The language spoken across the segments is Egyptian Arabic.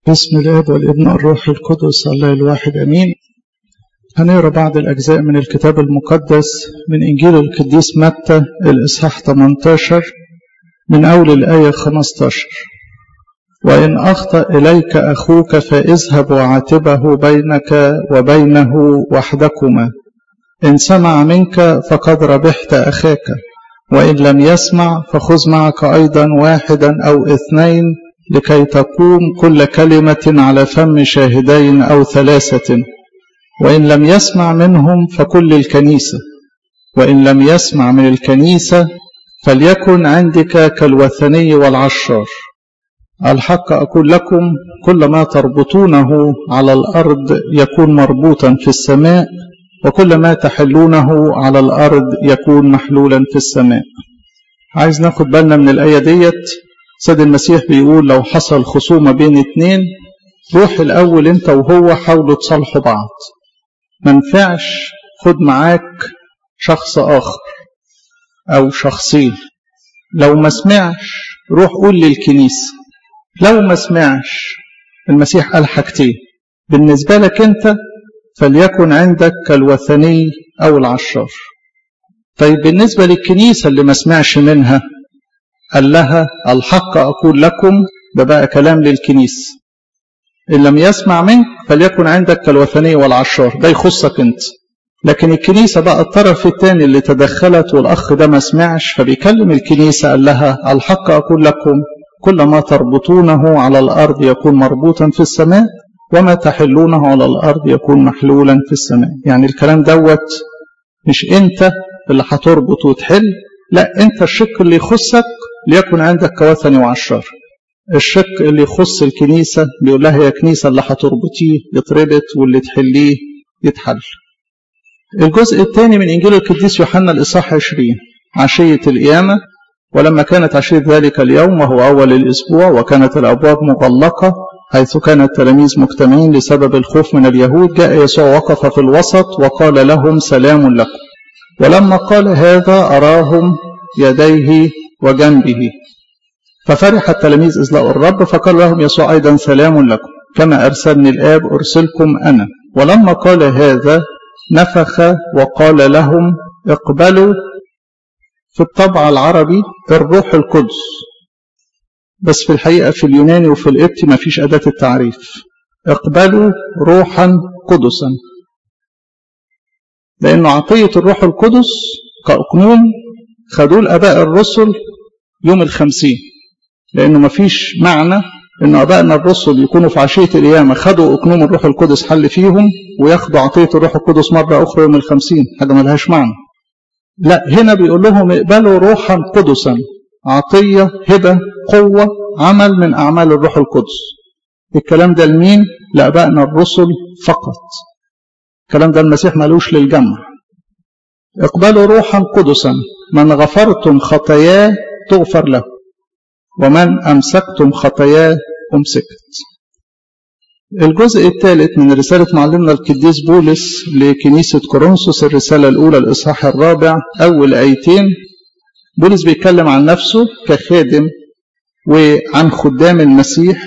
بسم الاب والابن الروح القدس الله الواحد امين هنقرا بعض الاجزاء من الكتاب المقدس من انجيل القديس متى الاصحاح 18 من اول الايه 15 وان اخطا اليك اخوك فاذهب وعاتبه بينك وبينه وحدكما ان سمع منك فقد ربحت اخاك وان لم يسمع فخذ معك ايضا واحدا او اثنين لكي تقوم كل كلمة على فم شاهدين أو ثلاثة وإن لم يسمع منهم فكل الكنيسة وإن لم يسمع من الكنيسة فليكن عندك كالوثني والعشار الحق أقول لكم كل ما تربطونه على الأرض يكون مربوطا في السماء وكل ما تحلونه على الأرض يكون محلولا في السماء عايز ناخد بالنا من الآية ديت سيد المسيح بيقول لو حصل خصومة بين اتنين روح الأول أنت وهو حاولوا تصالحوا بعض منفعش خد معاك شخص آخر أو شخصين لو ما سمعش روح قول للكنيسة لو ما سمعش المسيح قال حاجتين بالنسبة لك أنت فليكن عندك كالوثني أو العشار طيب بالنسبة للكنيسة اللي ما سمعش منها قال لها الحق أقول لكم ده بقى كلام للكنيسة إن لم يسمع منك فليكن عندك كالوثني والعشار ده يخصك أنت لكن الكنيسة بقى الطرف الثاني اللي تدخلت والأخ ده ما سمعش فبيكلم الكنيسة قال لها الحق أقول لكم كل ما تربطونه على الأرض يكون مربوطا في السماء وما تحلونه على الأرض يكون محلولا في السماء يعني الكلام دوت مش أنت اللي هتربط وتحل لا أنت الشق اللي يخصك ليكن عندك كوثني وعشار الشق اللي يخص الكنيسة بيقول لها يا كنيسة اللي هتربطيه يتربط واللي تحليه يتحل الجزء الثاني من إنجيل القديس يوحنا الإصحاح 20 عشية القيامة ولما كانت عشية ذلك اليوم وهو أول الأسبوع وكانت الأبواب مغلقة حيث كان التلاميذ مجتمعين لسبب الخوف من اليهود جاء يسوع وقف في الوسط وقال لهم سلام لكم ولما قال هذا أراهم يديه وجنبه ففرح التلاميذ إذ لقوا الرب فقال لهم يسوع أيضا سلام لكم كما أرسلني الآب أرسلكم أنا ولما قال هذا نفخ وقال لهم اقبلوا في الطبع العربي الروح القدس بس في الحقيقة في اليوناني وفي الإبت ما فيش أداة التعريف اقبلوا روحا قدسا لأنه عطية الروح القدس كأقنوم خدوه الآباء الرسل يوم الخمسين لأنه ما فيش معنى أن أبائنا الرسل يكونوا في عشية القيامة خدوا أقنوم الروح القدس حل فيهم وياخدوا عطية الروح القدس مرة أخرى يوم الخمسين حاجة ملهاش معنى لا هنا بيقول لهم اقبلوا روحا قدسا عطية هبة قوة عمل من أعمال الروح القدس الكلام ده لمين؟ لأبائنا الرسل فقط الكلام ده المسيح مالوش للجمع اقبلوا روحا قدسا من غفرتم خطاياه تغفر له ومن أمسكتم خطاياه أمسكت الجزء الثالث من رسالة معلمنا القديس بولس لكنيسة كورنثوس الرسالة الأولى الإصحاح الرابع أول آيتين بولس بيتكلم عن نفسه كخادم وعن خدام المسيح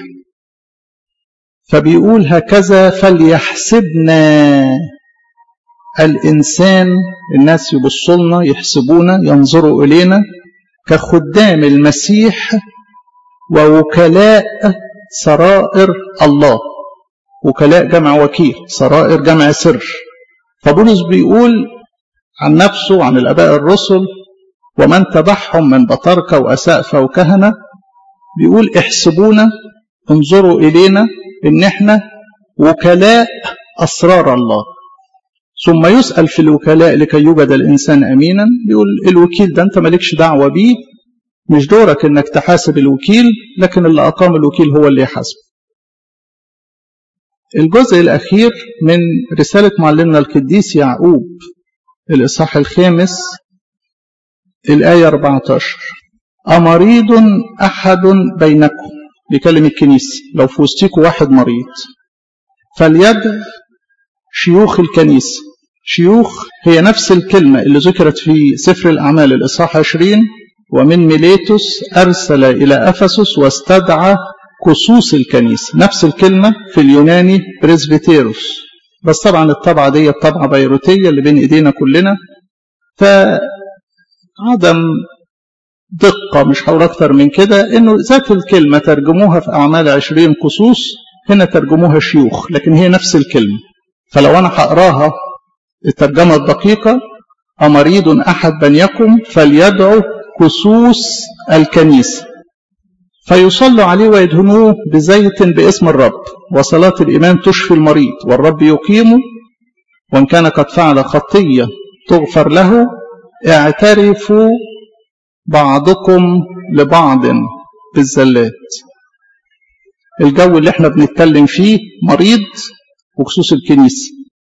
فبيقول هكذا فليحسبنا الإنسان الناس يبصوا لنا يحسبونا ينظروا إلينا كخدام المسيح ووكلاء سرائر الله وكلاء جمع وكيل سرائر جمع سر فبولس بيقول عن نفسه عن الآباء الرسل ومن تبعهم من بطاركة وأسقفة وكهنة بيقول احسبونا انظروا إلينا إن احنا وكلاء أسرار الله ثم يسأل في الوكلاء لكي يوجد الإنسان أمينا بيقول الوكيل ده أنت مالكش دعوة بيه مش دورك إنك تحاسب الوكيل لكن اللي أقام الوكيل هو اللي يحاسب الجزء الأخير من رسالة معلمنا القديس يعقوب الإصحاح الخامس الآية 14 أمريض أحد بينكم بيكلم الكنيسة لو في وسطيكوا واحد مريض فليدع شيوخ الكنيسة شيوخ هي نفس الكلمة اللي ذكرت في سفر الأعمال الإصحاح 20 ومن ميليتوس أرسل إلى أفسس واستدعى كسوس الكنيسة نفس الكلمة في اليوناني بريزبيتيروس بس طبعا الطبعة دي الطبعة بيروتية اللي بين ايدينا كلنا فعدم دقة مش هقول أكتر من كده إنه ذات الكلمة ترجموها في أعمال عشرين كسوس هنا ترجموها شيوخ لكن هي نفس الكلمة فلو أنا هقراها الترجمة الدقيقة أمريض أحد بنيكم فليدعو كسوس الكنيسة فيصلوا عليه ويدهنوه بزيت باسم الرب وصلاة الإيمان تشفي المريض والرب يقيمه وإن كان قد فعل خطية تغفر له اعترفوا بعضكم لبعض بالزلات الجو اللي احنا بنتكلم فيه مريض وخصوص الكنيسة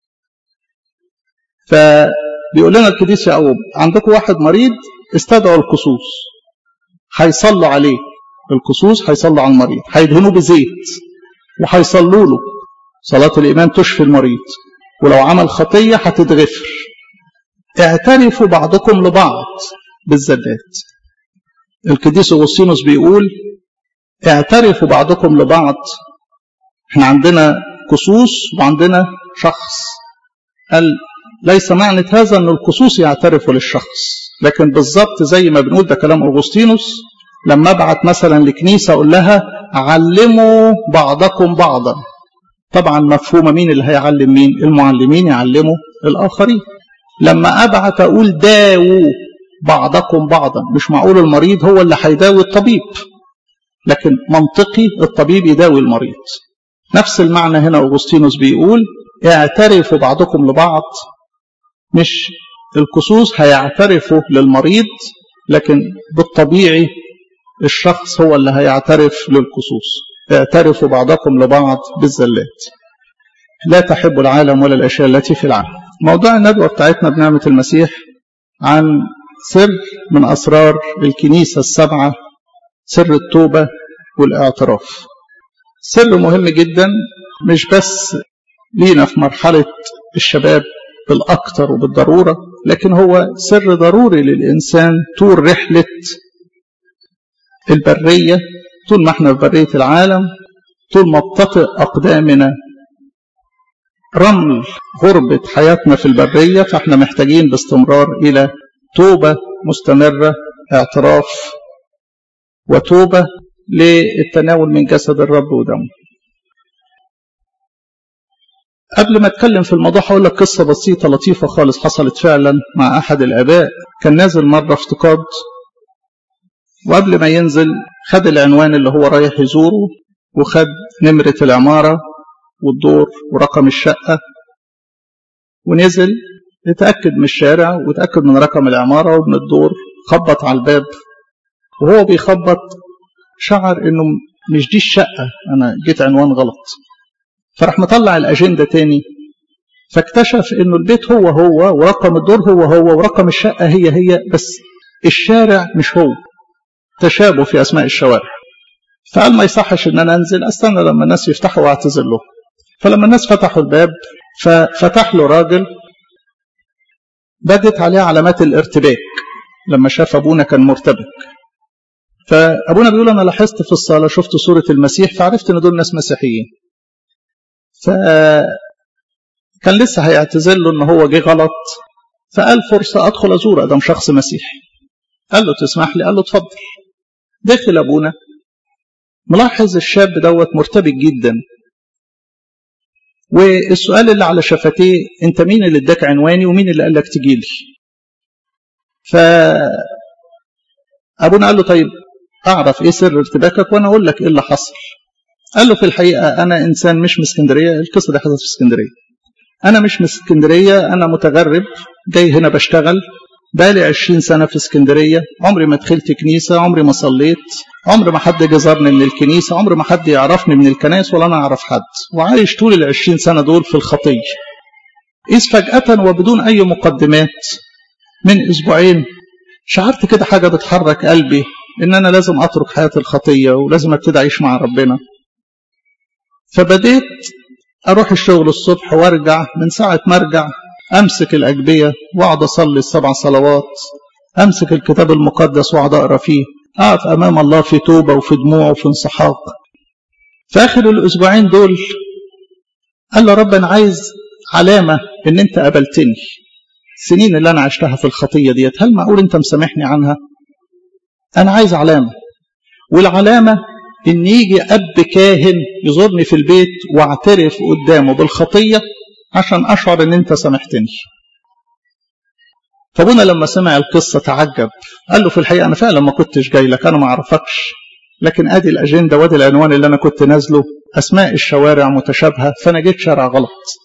فبيقول لنا القديس يعقوب عندكم واحد مريض استدعوا القصوص هيصلوا عليه القصوص هيصلوا على المريض هيدهنوه بزيت وهيصلوا له صلاة الإيمان تشفي المريض ولو عمل خطية هتتغفر اعترفوا بعضكم لبعض بالزلات القديس أغسطينوس بيقول اعترفوا بعضكم لبعض احنا عندنا كسوس وعندنا شخص قال ليس معنى هذا ان الكسوس يعترفوا للشخص لكن بالظبط زي ما بنقول ده كلام أغسطينوس لما ابعت مثلا لكنيسة اقول لها علموا بعضكم بعضا طبعا مفهومة مين اللي هيعلم مين المعلمين يعلموا الآخرين لما أبعت أقول داووا بعضكم بعضا مش معقول المريض هو اللي هيداوي الطبيب لكن منطقي الطبيب يداوي المريض نفس المعنى هنا أغسطينوس بيقول اعترفوا بعضكم لبعض مش الكسوس هيعترفوا للمريض لكن بالطبيعي الشخص هو اللي هيعترف للكسوس اعترفوا بعضكم لبعض بالزلات لا تحب العالم ولا الأشياء التي في العالم موضوع الندوة بتاعتنا بنعمة المسيح عن سر من أسرار الكنيسة السبعة سر التوبة والاعتراف سر مهم جدا مش بس لينا في مرحلة الشباب بالأكثر وبالضرورة لكن هو سر ضروري للإنسان طول رحلة البرية طول ما احنا في برية العالم طول ما بتطئ أقدامنا رمل غربة حياتنا في البرية فاحنا محتاجين باستمرار إلى توبة مستمرة اعتراف وتوبة للتناول من جسد الرب ودمه قبل ما اتكلم في الموضوع هقول لك قصة بسيطة لطيفة خالص حصلت فعلا مع أحد الآباء كان نازل مرة افتقاد وقبل ما ينزل خد العنوان اللي هو رايح يزوره وخد نمرة العمارة والدور ورقم الشقة ونزل اتأكد من الشارع وتأكد من رقم العمارة ومن الدور خبط على الباب وهو بيخبط شعر انه مش دي الشقة انا جيت عنوان غلط فراح مطلع الاجندة تاني فاكتشف انه البيت هو هو ورقم الدور هو هو ورقم الشقة هي هي بس الشارع مش هو تشابه في اسماء الشوارع فقال ما يصحش ان انا انزل استنى لما الناس يفتحوا واعتذر له فلما الناس فتحوا الباب ففتح له راجل بدت عليه علامات الارتباك لما شاف ابونا كان مرتبك فابونا بيقول انا لاحظت في الصاله شفت صوره المسيح فعرفت ان دول ناس مسيحيين ف كان لسه هيعتذر له ان هو جه غلط فقال فرصه ادخل ازور ادم شخص مسيحي قال له تسمح لي قال له اتفضل دخل ابونا ملاحظ الشاب دوت مرتبك جدا والسؤال اللي على شفتيه انت مين اللي اداك عنواني ومين اللي قال لك تجي لي ف ابونا قال له طيب اعرف ايه سر ارتباكك وانا اقول لك ايه اللي حصل قال له في الحقيقه انا انسان مش من اسكندريه القصه دي حصلت في اسكندريه انا مش من اسكندريه انا متغرب جاي هنا بشتغل بقالي 20 سنه في اسكندريه عمري ما دخلت كنيسه عمري ما صليت عمر ما حد جه زارني من الكنيسه عمر ما حد يعرفني من الكنائس ولا انا اعرف حد وعايش طول ال 20 سنه دول في الخطيه اذ فجاه وبدون اي مقدمات من اسبوعين شعرت كده حاجه بتحرك قلبي ان انا لازم اترك حياه الخطيه ولازم ابتدي اعيش مع ربنا فبديت اروح الشغل الصبح وارجع من ساعه ما ارجع امسك الاجبيه واقعد اصلي السبع صلوات امسك الكتاب المقدس واقعد اقرا فيه اقف امام الله في توبه وفي دموع وفي انسحاق في آخر الأسبوعين دول قال له رب أنا عايز علامة إن أنت قبلتني السنين اللي أنا عشتها في الخطية ديت هل معقول أنت مسامحني عنها أنا عايز علامة والعلامة إن يجي أب كاهن يزورني في البيت واعترف قدامه بالخطية عشان أشعر إن أنت سامحتني فابونا لما سمع القصة تعجب قال له في الحقيقة أنا فعلا ما كنتش جاي لك أنا ما أعرفكش لكن أدي الأجندة وأدي العنوان اللي أنا كنت نازله أسماء الشوارع متشابهة فأنا جيت شارع غلط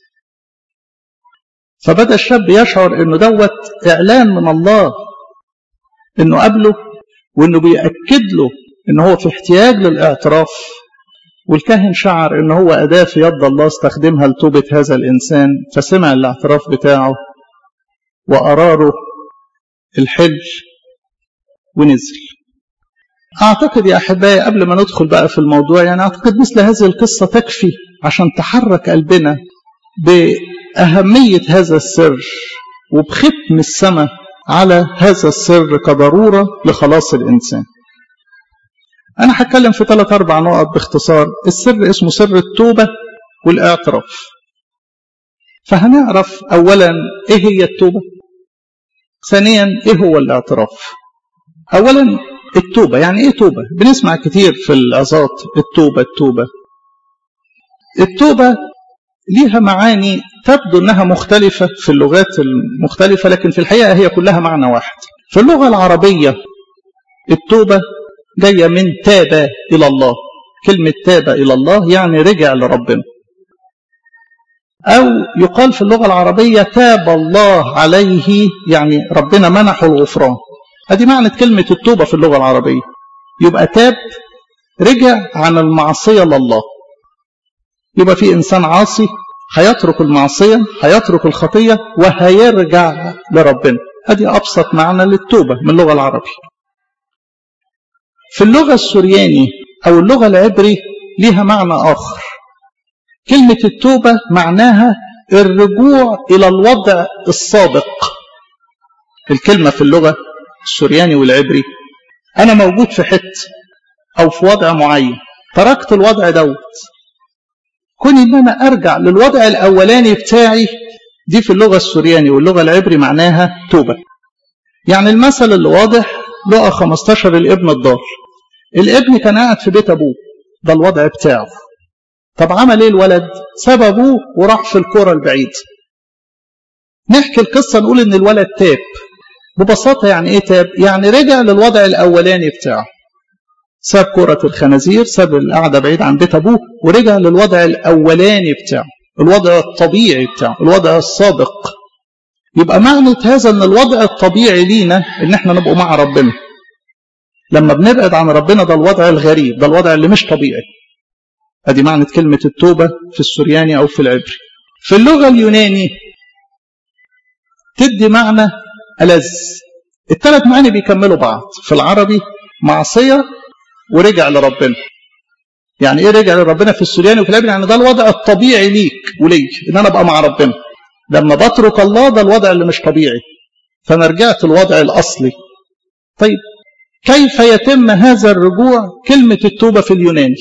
فبدأ الشاب يشعر إنه دوت إعلان من الله إنه قبله وإنه بيأكد له إن هو في احتياج للاعتراف والكاهن شعر إن هو أداة في يد الله استخدمها لتوبة هذا الإنسان فسمع الاعتراف بتاعه وأراره الحل ونزل أعتقد يا أحبائي قبل ما ندخل بقى في الموضوع يعني أعتقد مثل هذه القصة تكفي عشان تحرك قلبنا بأهمية هذا السر وبختم السماء على هذا السر كضرورة لخلاص الإنسان أنا هتكلم في ثلاث أربع نقط باختصار السر اسمه سر التوبة والاعتراف فهنعرف أولا إيه هي التوبة ثانيا إيه هو الاعتراف أولا التوبة يعني إيه توبة بنسمع كتير في العظات التوبة التوبة التوبة ليها معاني تبدو أنها مختلفة في اللغات المختلفة لكن في الحقيقة هي كلها معنى واحد في اللغة العربية التوبة جاية من تاب إلى الله كلمة تاب إلى الله يعني رجع لربنا أو يقال في اللغة العربية تاب الله عليه يعني ربنا منحه الغفران هذه معنى كلمة التوبة في اللغة العربية يبقى تاب رجع عن المعصية لله يبقى في إنسان عاصي هيترك المعصية هيترك الخطية وهيرجع لربنا هذه أبسط معنى للتوبة من اللغة العربية في اللغة السورياني أو اللغة العبري ليها معنى آخر كلمة التوبة معناها الرجوع إلى الوضع السابق الكلمة في اللغة السورياني والعبري أنا موجود في حتة أو في وضع معين تركت الوضع دوت كون إن أنا أرجع للوضع الأولاني بتاعي دي في اللغة السورياني واللغة العبري معناها توبة يعني المثل اللي واضح لقى 15 الابن الضال الابن كان قاعد في بيت أبوه ده الوضع بتاعه طب عمل ايه الولد ساب ابوه وراح في الكرة البعيد نحكي القصة نقول ان الولد تاب ببساطة يعني ايه تاب يعني رجع للوضع الاولاني بتاعه ساب كرة الخنازير ساب القعدة بعيد عن بيت ابوه ورجع للوضع الاولاني بتاعه الوضع الطبيعي بتاعه الوضع السابق يبقى معنى هذا ان الوضع الطبيعي لينا ان احنا نبقى مع ربنا لما بنبعد عن ربنا ده الوضع الغريب ده الوضع اللي مش طبيعي ادي معنى كلمة التوبة في السورياني او في العبري في اللغة اليوناني تدي معنى ألذ الثلاث معاني بيكملوا بعض في العربي معصية ورجع لربنا يعني ايه رجع لربنا في السورياني وفي العبري يعني ده الوضع الطبيعي ليك وليك ان انا ابقى مع ربنا لما بترك الله ده الوضع اللي مش طبيعي فانا رجعت الوضع الاصلي طيب كيف يتم هذا الرجوع كلمة التوبة في اليوناني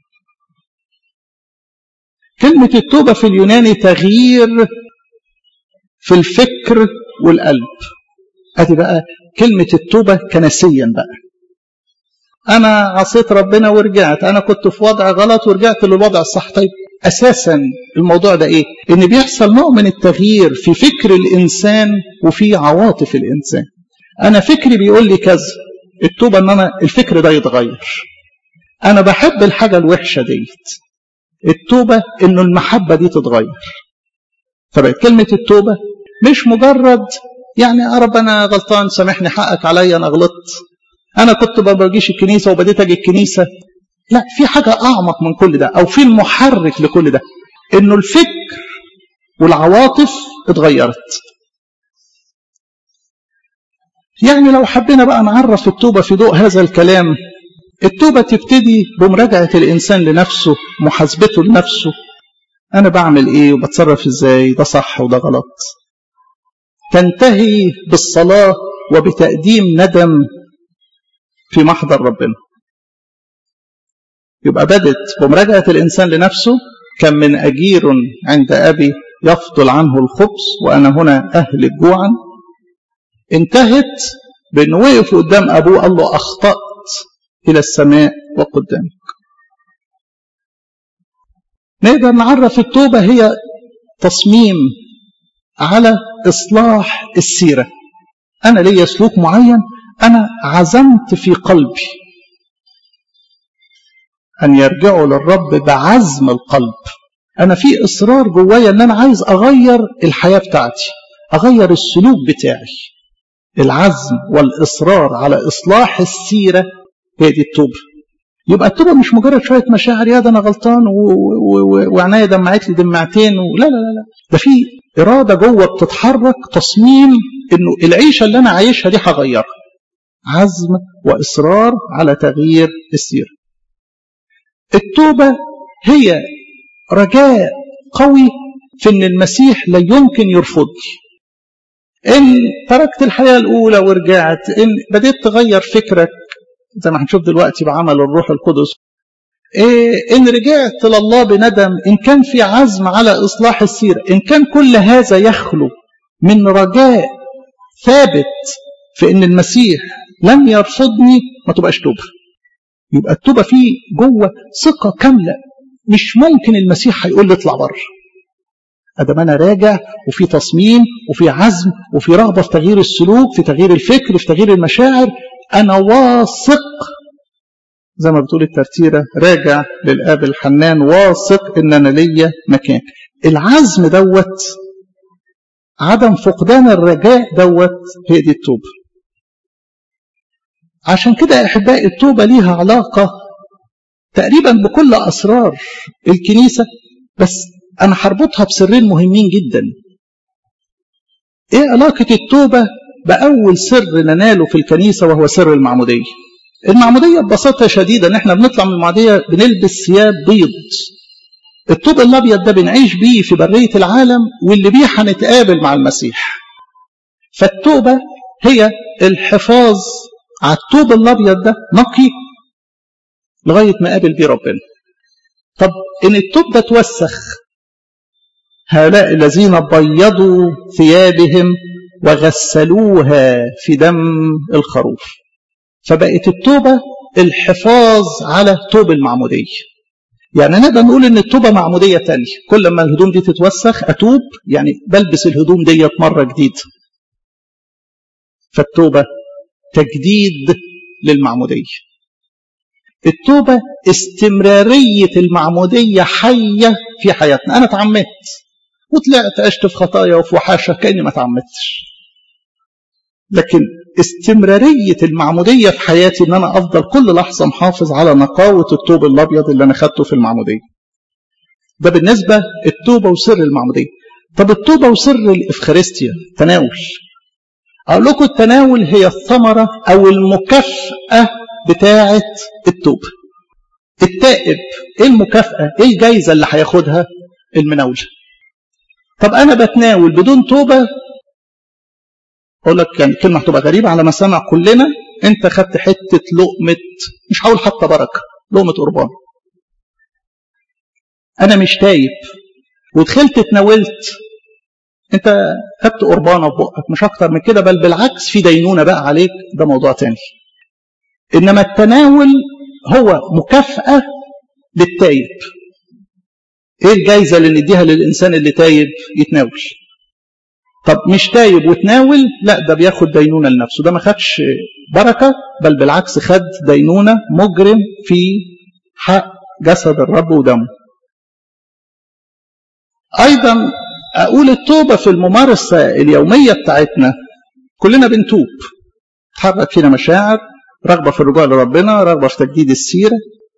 كلمة التوبة في اليوناني تغيير في الفكر والقلب ادي بقى كلمة التوبة كنسيا بقى انا عصيت ربنا ورجعت انا كنت في وضع غلط ورجعت للوضع الصح طيب اساسا الموضوع ده ايه ان بيحصل نوع من التغيير في فكر الانسان وفي عواطف الانسان انا فكري بيقول لي كذا التوبة ان انا الفكر ده يتغير انا بحب الحاجة الوحشة ديت التوبة انه المحبة دي تتغير فبقت كلمة التوبة مش مجرد يعني يا رب انا غلطان سامحني حقك عليا انا غلطت انا كنت ما بجيش الكنيسة وبديت اجي الكنيسة لا في حاجة اعمق من كل ده او في المحرك لكل ده انه الفكر والعواطف اتغيرت يعني لو حبينا بقى نعرف التوبة في ضوء هذا الكلام التوبة تبتدي بمراجعة الإنسان لنفسه محاسبته لنفسه أنا بعمل إيه وبتصرف إزاي ده صح وده غلط تنتهي بالصلاة وبتقديم ندم في محضر ربنا يبقى بدت بمراجعة الإنسان لنفسه كم من أجير عند أبي يفضل عنه الخبز وأنا هنا أهلك جوعا انتهت بأنه وقف قدام أبوه قال له أخطأت إلى السماء وقدامك نقدر نعرف التوبة هي تصميم على إصلاح السيرة أنا ليا سلوك معين أنا عزمت في قلبي أن يرجعوا للرب بعزم القلب أنا في إصرار جوايا أن أنا عايز أغير الحياة بتاعتي أغير السلوك بتاعي العزم والإصرار على إصلاح السيرة هي دي التوبة يبقى التوبة مش مجرد شوية مشاعر يا ده أنا غلطان وعناية دمعت لي دمعتين و... لا لا لا لا ده في إرادة جوه بتتحرك تصميم إنه العيشة اللي أنا عايشها دي هغيرها عزم وإصرار على تغيير السيرة التوبة هي رجاء قوي في ان المسيح لا يمكن يرفضني ان تركت الحياة الاولى ورجعت ان بديت تغير فكرك زي ما هنشوف دلوقتي بعمل الروح القدس إيه ان رجعت لله بندم ان كان في عزم على اصلاح السيرة ان كان كل هذا يخلو من رجاء ثابت في ان المسيح لن يرفضني ما تبقاش توبه يبقى التوبة فيه جوه ثقة كاملة مش ممكن المسيح هيقول لي اطلع بره ادام انا راجع وفي تصميم وفي عزم وفي رغبة في تغيير السلوك في تغيير الفكر في تغيير المشاعر انا واثق زي ما بتقول الترتيرة راجع للاب الحنان واثق ان انا ليا مكان العزم دوت عدم فقدان الرجاء دوت هي دي التوبه عشان كده يا احبائي التوبه ليها علاقه تقريبا بكل اسرار الكنيسه بس انا هربطها بسرين مهمين جدا ايه علاقه التوبه باول سر نناله في الكنيسه وهو سر المعموديه المعموديه ببساطه شديده ان احنا بنطلع من المعموديه بنلبس ثياب بيض الطوب الابيض ده بنعيش بيه في بريه العالم واللي بيه هنتقابل مع المسيح فالتوبه هي الحفاظ على الطوب الابيض ده نقي لغايه ما قابل بيه ربنا طب ان الطوب ده توسخ هؤلاء الذين بيضوا ثيابهم وغسلوها في دم الخروف فبقت التوبة الحفاظ على توب المعمودية يعني نقدر نقول ان التوبة معمودية تانية كل ما الهدوم دي تتوسخ اتوب يعني بلبس الهدوم ديت مرة جديدة فالتوبة تجديد للمعمودية التوبة استمرارية المعمودية حية في حياتنا أنا اتعمدت وطلعت عشت في خطايا وفي وحاشة كأني ما اتعمدتش لكن استمرارية المعمودية في حياتي ان انا افضل كل لحظة محافظ على نقاوة التوب الابيض اللي انا خدته في المعمودية ده بالنسبة التوبة وسر المعمودية طب التوبة وسر الافخارستيا تناول اقول لكم التناول هي الثمرة او المكافأة بتاعة التوبة التائب ايه المكافأة ايه الجايزة اللي هياخدها المناولة طب انا بتناول بدون توبة اقول لك يعني كلمة هتبقى غريبة على ما سمع كلنا انت خدت حتة لقمة مش هقول حتى بركة لقمة قربان انا مش تايب ودخلت اتناولت انت خدت قربانه في بقك مش اكتر من كده بل بالعكس في دينونه بقى عليك ده موضوع تاني انما التناول هو مكافاه للتايب ايه الجايزه اللي نديها للانسان اللي تايب يتناول طب مش تايب وتناول لا ده بياخد دينونه لنفسه ده ما خدش بركه بل بالعكس خد دينونه مجرم في حق جسد الرب ودمه ايضا اقول التوبه في الممارسه اليوميه بتاعتنا كلنا بنتوب تحرك فينا مشاعر رغبه في الرجوع لربنا رغبه في تجديد السيره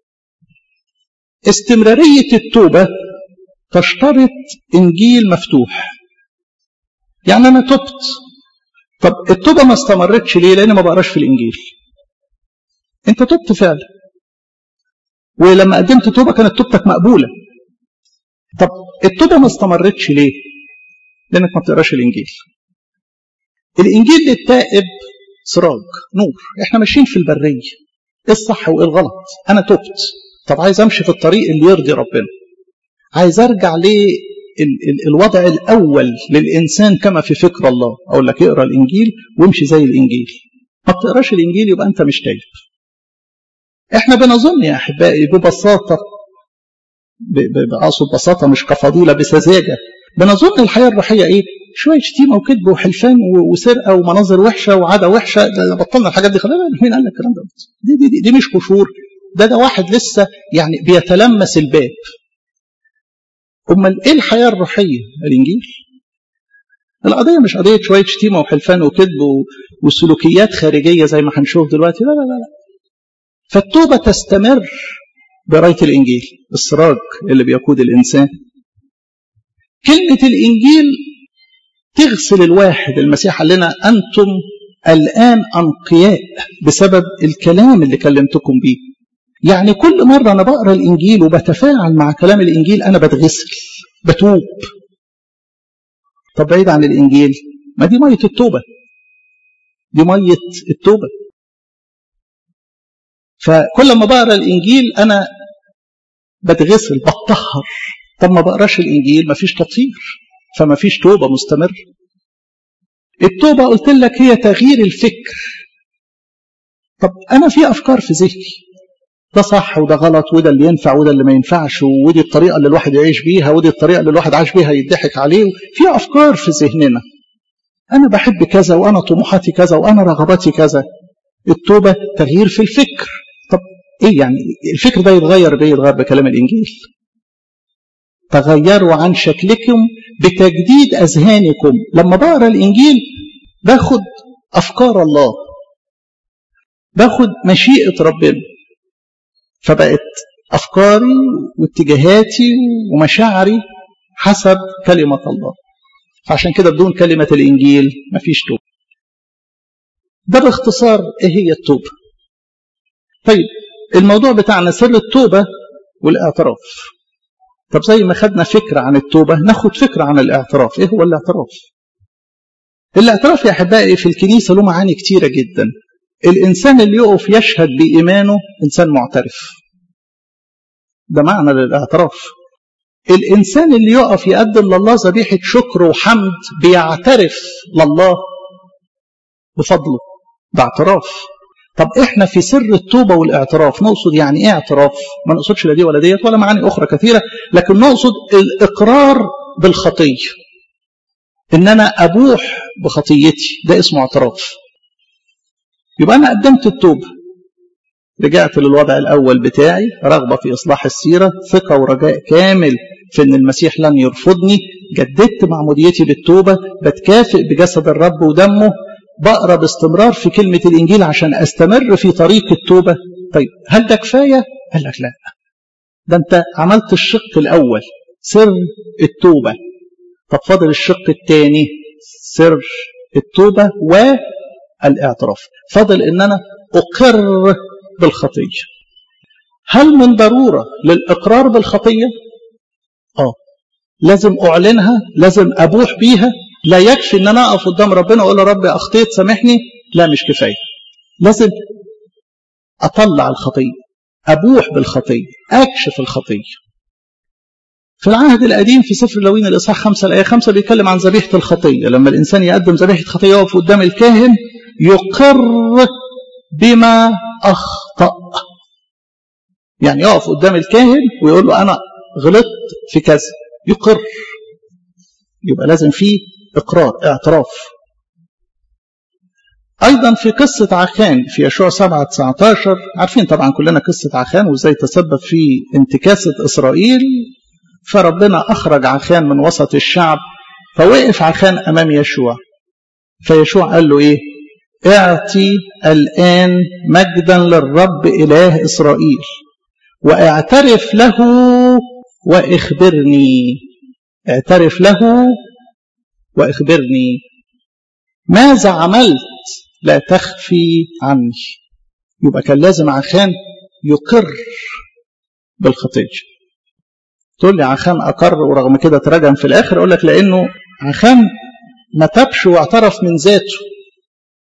استمراريه التوبه تشترط انجيل مفتوح يعني انا تبت طب التوبه ما استمرتش ليه لان ما بقراش في الانجيل انت تبت فعلا ولما قدمت توبه كانت توبتك مقبوله طب التوبه ما استمرتش ليه لانك ما بتقراش الانجيل الانجيل للتائب سراج نور احنا ماشيين في البريه ايه الصح وايه الغلط انا تبت طب عايز امشي في الطريق اللي يرضي ربنا عايز ارجع للوضع الاول للانسان كما في فكر الله اقول لك اقرا الانجيل وامشي زي الانجيل ما بتقراش الانجيل يبقى انت مش تايب احنا بنظن يا احبائي ببساطه اقصد ببساطه مش كفضيله بسذاجه بنظن الحياه الروحيه ايه شويه شتيمه وكذب وحلفان وسرقه ومناظر وحشه وعاده وحشه ده بطلنا الحاجات دي خلاص مين قال لك الكلام ده دي, دي, دي, دي مش قشور ده ده واحد لسه يعني بيتلمس الباب امال ايه الحياه الروحيه الانجيل القضيه مش قضيه شويه شتيمه وحلفان وكذب وسلوكيات خارجيه زي ما هنشوف دلوقتي لا لا لا, لا. فالتوبه تستمر بقرايه الانجيل السراج اللي بيقود الانسان كلمه الانجيل تغسل الواحد المسيح قال لنا انتم الان انقياء بسبب الكلام اللي كلمتكم بيه يعني كل مرة أنا بقرأ الإنجيل وبتفاعل مع كلام الإنجيل أنا بتغسل بتوب طب بعيد عن الإنجيل ما دي مية التوبة دي مية التوبة فكل ما بقرأ الإنجيل أنا بتغسل بتطهر طب ما بقراش الإنجيل ما فيش تطهير فما فيش توبة مستمر التوبة قلت لك هي تغيير الفكر طب أنا في أفكار في ذهني ده صح وده غلط وده اللي ينفع وده اللي ما ينفعش ودي الطريقة اللي الواحد يعيش بيها ودي الطريقة اللي الواحد عاش بيها يضحك عليه في أفكار في ذهننا أنا بحب كذا وأنا طموحاتي كذا وأنا رغباتي كذا التوبة تغيير في الفكر طب إيه يعني الفكر ده يتغير بإيه يتغير بكلام الإنجيل تغيروا عن شكلكم بتجديد أذهانكم لما بقرا الإنجيل باخد أفكار الله باخد مشيئة ربنا فبقت أفكاري واتجاهاتي ومشاعري حسب كلمة الله فعشان كده بدون كلمة الإنجيل مفيش توبة ده باختصار إيه هي التوبة طيب الموضوع بتاعنا سر التوبة والاعتراف طب زي ما خدنا فكرة عن التوبة ناخد فكرة عن الاعتراف ايه هو الاعتراف الاعتراف يا احبائي في الكنيسة له معاني كتيرة جدا الانسان اللي يقف يشهد بإيمانه انسان معترف ده معنى للاعتراف الانسان اللي يقف يقدم لله ذبيحة شكر وحمد بيعترف لله بفضله ده اعتراف طب احنا في سر التوبة والاعتراف نقصد يعني ايه اعتراف ما نقصدش لا دي ولا ديت ولا معاني اخرى كثيرة لكن نقصد الاقرار بالخطية ان انا ابوح بخطيتي ده اسمه اعتراف يبقى انا قدمت التوبة رجعت للوضع الاول بتاعي رغبة في اصلاح السيرة ثقة ورجاء كامل في ان المسيح لن يرفضني جددت معموديتي بالتوبة بتكافئ بجسد الرب ودمه بقرا باستمرار في كلمة الإنجيل عشان أستمر في طريق التوبة طيب هل ده كفاية؟ قال لك لا ده أنت عملت الشق الأول سر التوبة طب فاضل الشق الثاني سر التوبة والاعتراف فاضل إن أنا أقر بالخطية هل من ضرورة للإقرار بالخطية؟ آه لازم أعلنها لازم أبوح بيها لا يكفي ان انا اقف قدام ربنا واقول له ربي اخطيت سامحني لا مش كفايه لازم اطلع الخطيه ابوح بالخطيه اكشف الخطيه في العهد القديم في سفر لوين الاصحاح 5 الايه 5 بيتكلم عن ذبيحه الخطيه لما الانسان يقدم ذبيحه خطيه يقف قدام الكاهن يقر بما اخطا يعني يقف قدام الكاهن ويقول له انا غلطت في كذا يقر يبقى لازم فيه إقرار اعتراف أيضا في قصة عخان في يشوع 7 19 عارفين طبعا كلنا قصة عخان وإزاي تسبب في انتكاسة إسرائيل فربنا أخرج عخان من وسط الشعب فوقف عخان أمام يشوع فيشوع قال له إيه اعطي الآن مجدا للرب إله إسرائيل واعترف له واخبرني اعترف له واخبرني ماذا عملت لا تخفي عني يبقى كان لازم عخان يقر بالخطيه تقول لي عخان اقر ورغم كده تراجم في الاخر اقول لك لانه عخان ما تبش واعترف من ذاته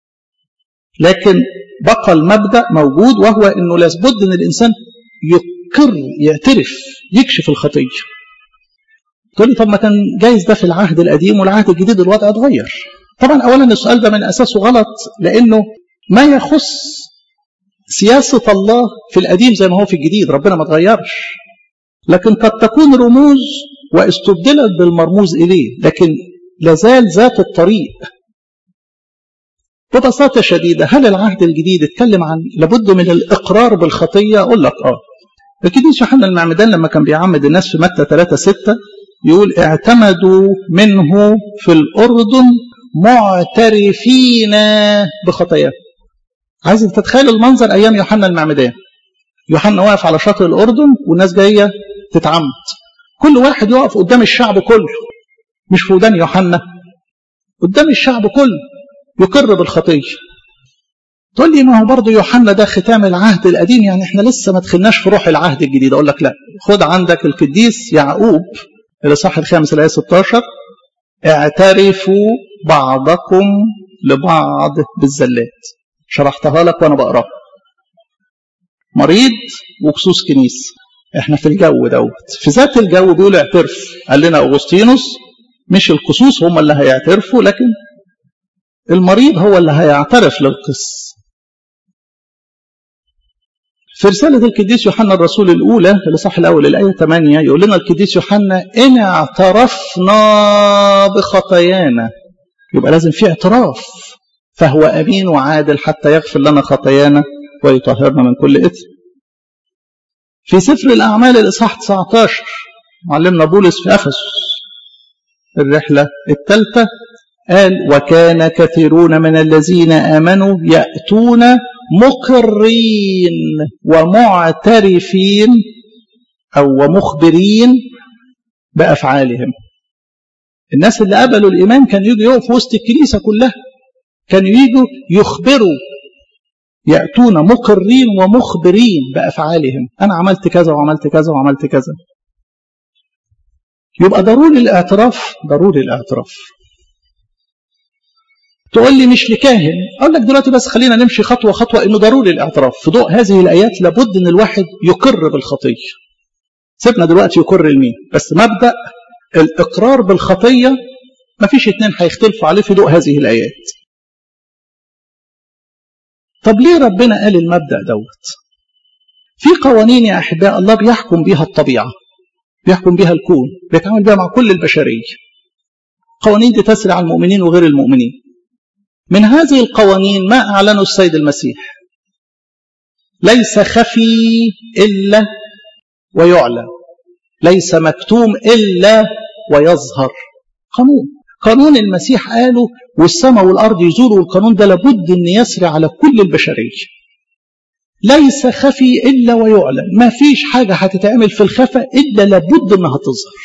لكن بقى المبدا موجود وهو انه لابد ان الانسان يقر يعترف يكشف الخطية تقول لي طب ما كان جايز ده في العهد القديم والعهد الجديد الوضع اتغير طبعا اولا السؤال ده من اساسه غلط لانه ما يخص سياسة الله في القديم زي ما هو في الجديد ربنا ما اتغيرش لكن قد تكون رموز واستبدلت بالمرموز إليه لكن لازال ذات الطريق ببساطة شديدة هل العهد الجديد اتكلم عن لابد من الإقرار بالخطية أقول لك آه القديس يوحنا المعمدان لما كان بيعمد الناس في متى 3 6 يقول اعتمدوا منه في الأردن معترفين بخطاياه عايز تتخيل المنظر أيام يوحنا المعمدان يوحنا واقف على شاطئ الأردن والناس جاية تتعمد كل واحد يقف قدام الشعب كله مش في ودان يوحنا قدام الشعب كله يقر بالخطية تقول لي ما هو برضه يوحنا ده ختام العهد القديم يعني احنا لسه ما دخلناش في روح العهد الجديد اقول لك لا خد عندك القديس يعقوب الاصحاح الخامس الايه 16 اعترفوا بعضكم لبعض بالزلات شرحتها لك وانا بقراها مريض وكسوس كنيسه احنا في الجو دوت في ذات الجو بيقول اعترف قال لنا اغسطينوس مش الكسوس هم اللي هيعترفوا لكن المريض هو اللي هيعترف للقس في رسالة القديس يوحنا الرسول الأولى الإصحاح الأول الآية 8 يقول لنا القديس يوحنا إن اعترفنا بخطايانا يبقى لازم في اعتراف فهو أمين وعادل حتى يغفر لنا خطايانا ويطهرنا من كل إثم في سفر الأعمال الإصحاح 19 معلمنا بولس في أفسس الرحلة الثالثة قال وكان كثيرون من الذين آمنوا يأتون مقرين ومعترفين أو ومخبرين بأفعالهم الناس اللي قبلوا الإيمان كانوا يجوا يقفوا وسط الكنيسة كلها كانوا يجوا يخبروا يأتون مقرين ومخبرين بأفعالهم أنا عملت كذا وعملت كذا وعملت كذا يبقى ضروري الاعتراف ضروري الاعتراف تقول لي مش لكاهن اقول لك دلوقتي بس خلينا نمشي خطوه خطوه انه ضروري الاعتراف في ضوء هذه الايات لابد ان الواحد يقر بالخطيه سيبنا دلوقتي يقر لمين بس مبدا الاقرار بالخطيه ما فيش اتنين هيختلفوا عليه في ضوء هذه الايات طب ليه ربنا قال المبدا دوت في قوانين يا احباء الله بيحكم بها الطبيعه بيحكم بها الكون بيتعامل بها مع كل البشريه قوانين دي تسري على المؤمنين وغير المؤمنين من هذه القوانين ما أعلنه السيد المسيح ليس خفي إلا ويعلن ليس مكتوم إلا ويظهر قانون قانون المسيح قاله والسماء والأرض يزوروا القانون ده لابد أن يسري على كل البشرية ليس خفي إلا ويعلن ما فيش حاجة هتتعمل في الخفا إلا لابد أنها تظهر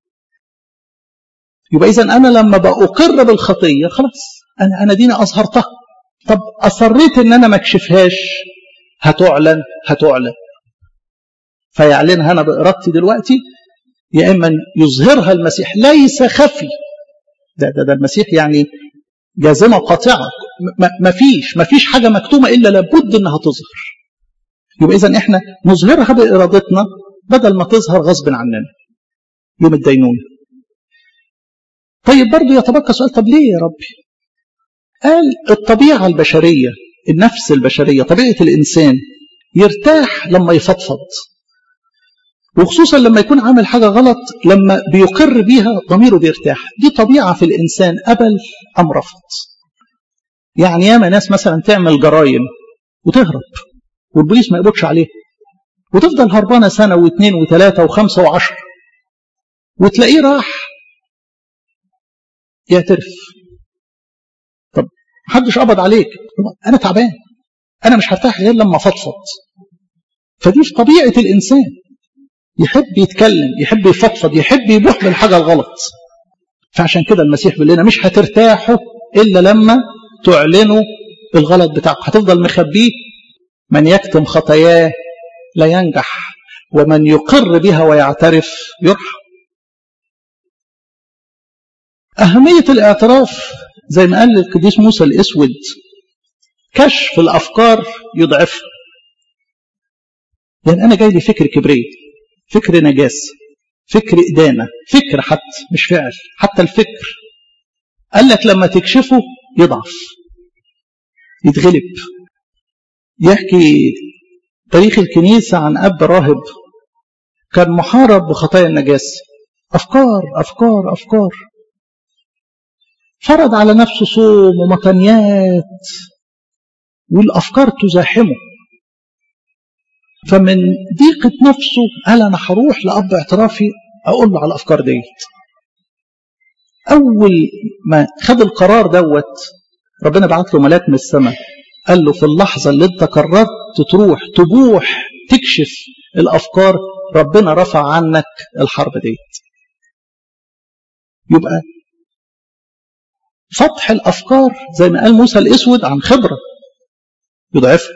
يبقى إذا أنا لما بأقر بالخطية خلاص أنا أنا دينا أظهرتها طب أصريت إن أنا ما أكشفهاش هتعلن هتعلن فيعلنها أنا بإرادتي دلوقتي يا إما يظهرها المسيح ليس خفي ده ده, ده المسيح يعني جازمة قاطعة ما فيش ما فيش حاجة مكتومة إلا لابد إنها تظهر يبقى إذا إحنا نظهرها بإرادتنا بدل ما تظهر غصب عننا يوم الدينونة طيب برضه يتبقى سؤال طب ليه يا ربي قال الطبيعة البشرية النفس البشرية طبيعة الإنسان يرتاح لما يفضفض وخصوصا لما يكون عامل حاجة غلط لما بيقر بيها ضميره بيرتاح دي طبيعة في الإنسان قبل أم رفض يعني ياما ناس مثلا تعمل جرائم وتهرب والبوليس ما يقبضش عليها وتفضل هربانة سنة واثنين وثلاثة وخمسة وعشر وتلاقيه راح يعترف طب محدش قبض عليك انا تعبان انا مش هرتاح غير لما فضفض فدي في طبيعه الانسان يحب يتكلم يحب يفضفض يحب يبوح بالحاجه الغلط فعشان كده المسيح بيقول لنا مش هترتاحوا الا لما تعلنوا الغلط بتاعكم هتفضل مخبيه من يكتم خطاياه لا ينجح ومن يقر بها ويعترف يرحم أهمية الاعتراف زي ما قال القديس موسى الأسود كشف الأفكار يضعفها يعني أنا جاي لي فكر كبرية فكر نجاسة فكر إدانة فكر حتى مش فعل حتى الفكر قال لك لما تكشفه يضعف يتغلب يحكي تاريخ الكنيسة عن أب راهب كان محارب بخطايا النجاسة أفكار أفكار أفكار فرض على نفسه صوم ومطنيات والأفكار تزاحمه فمن ضيقة نفسه قال أنا هروح لأب اعترافي أقول له على الأفكار ديت أول ما خد القرار دوت ربنا بعت له ملاك من السماء قال له في اللحظة اللي انت قررت تروح تبوح تكشف الأفكار ربنا رفع عنك الحرب ديت يبقى فتح الأفكار زي ما قال موسى الأسود عن خبرة يضعفها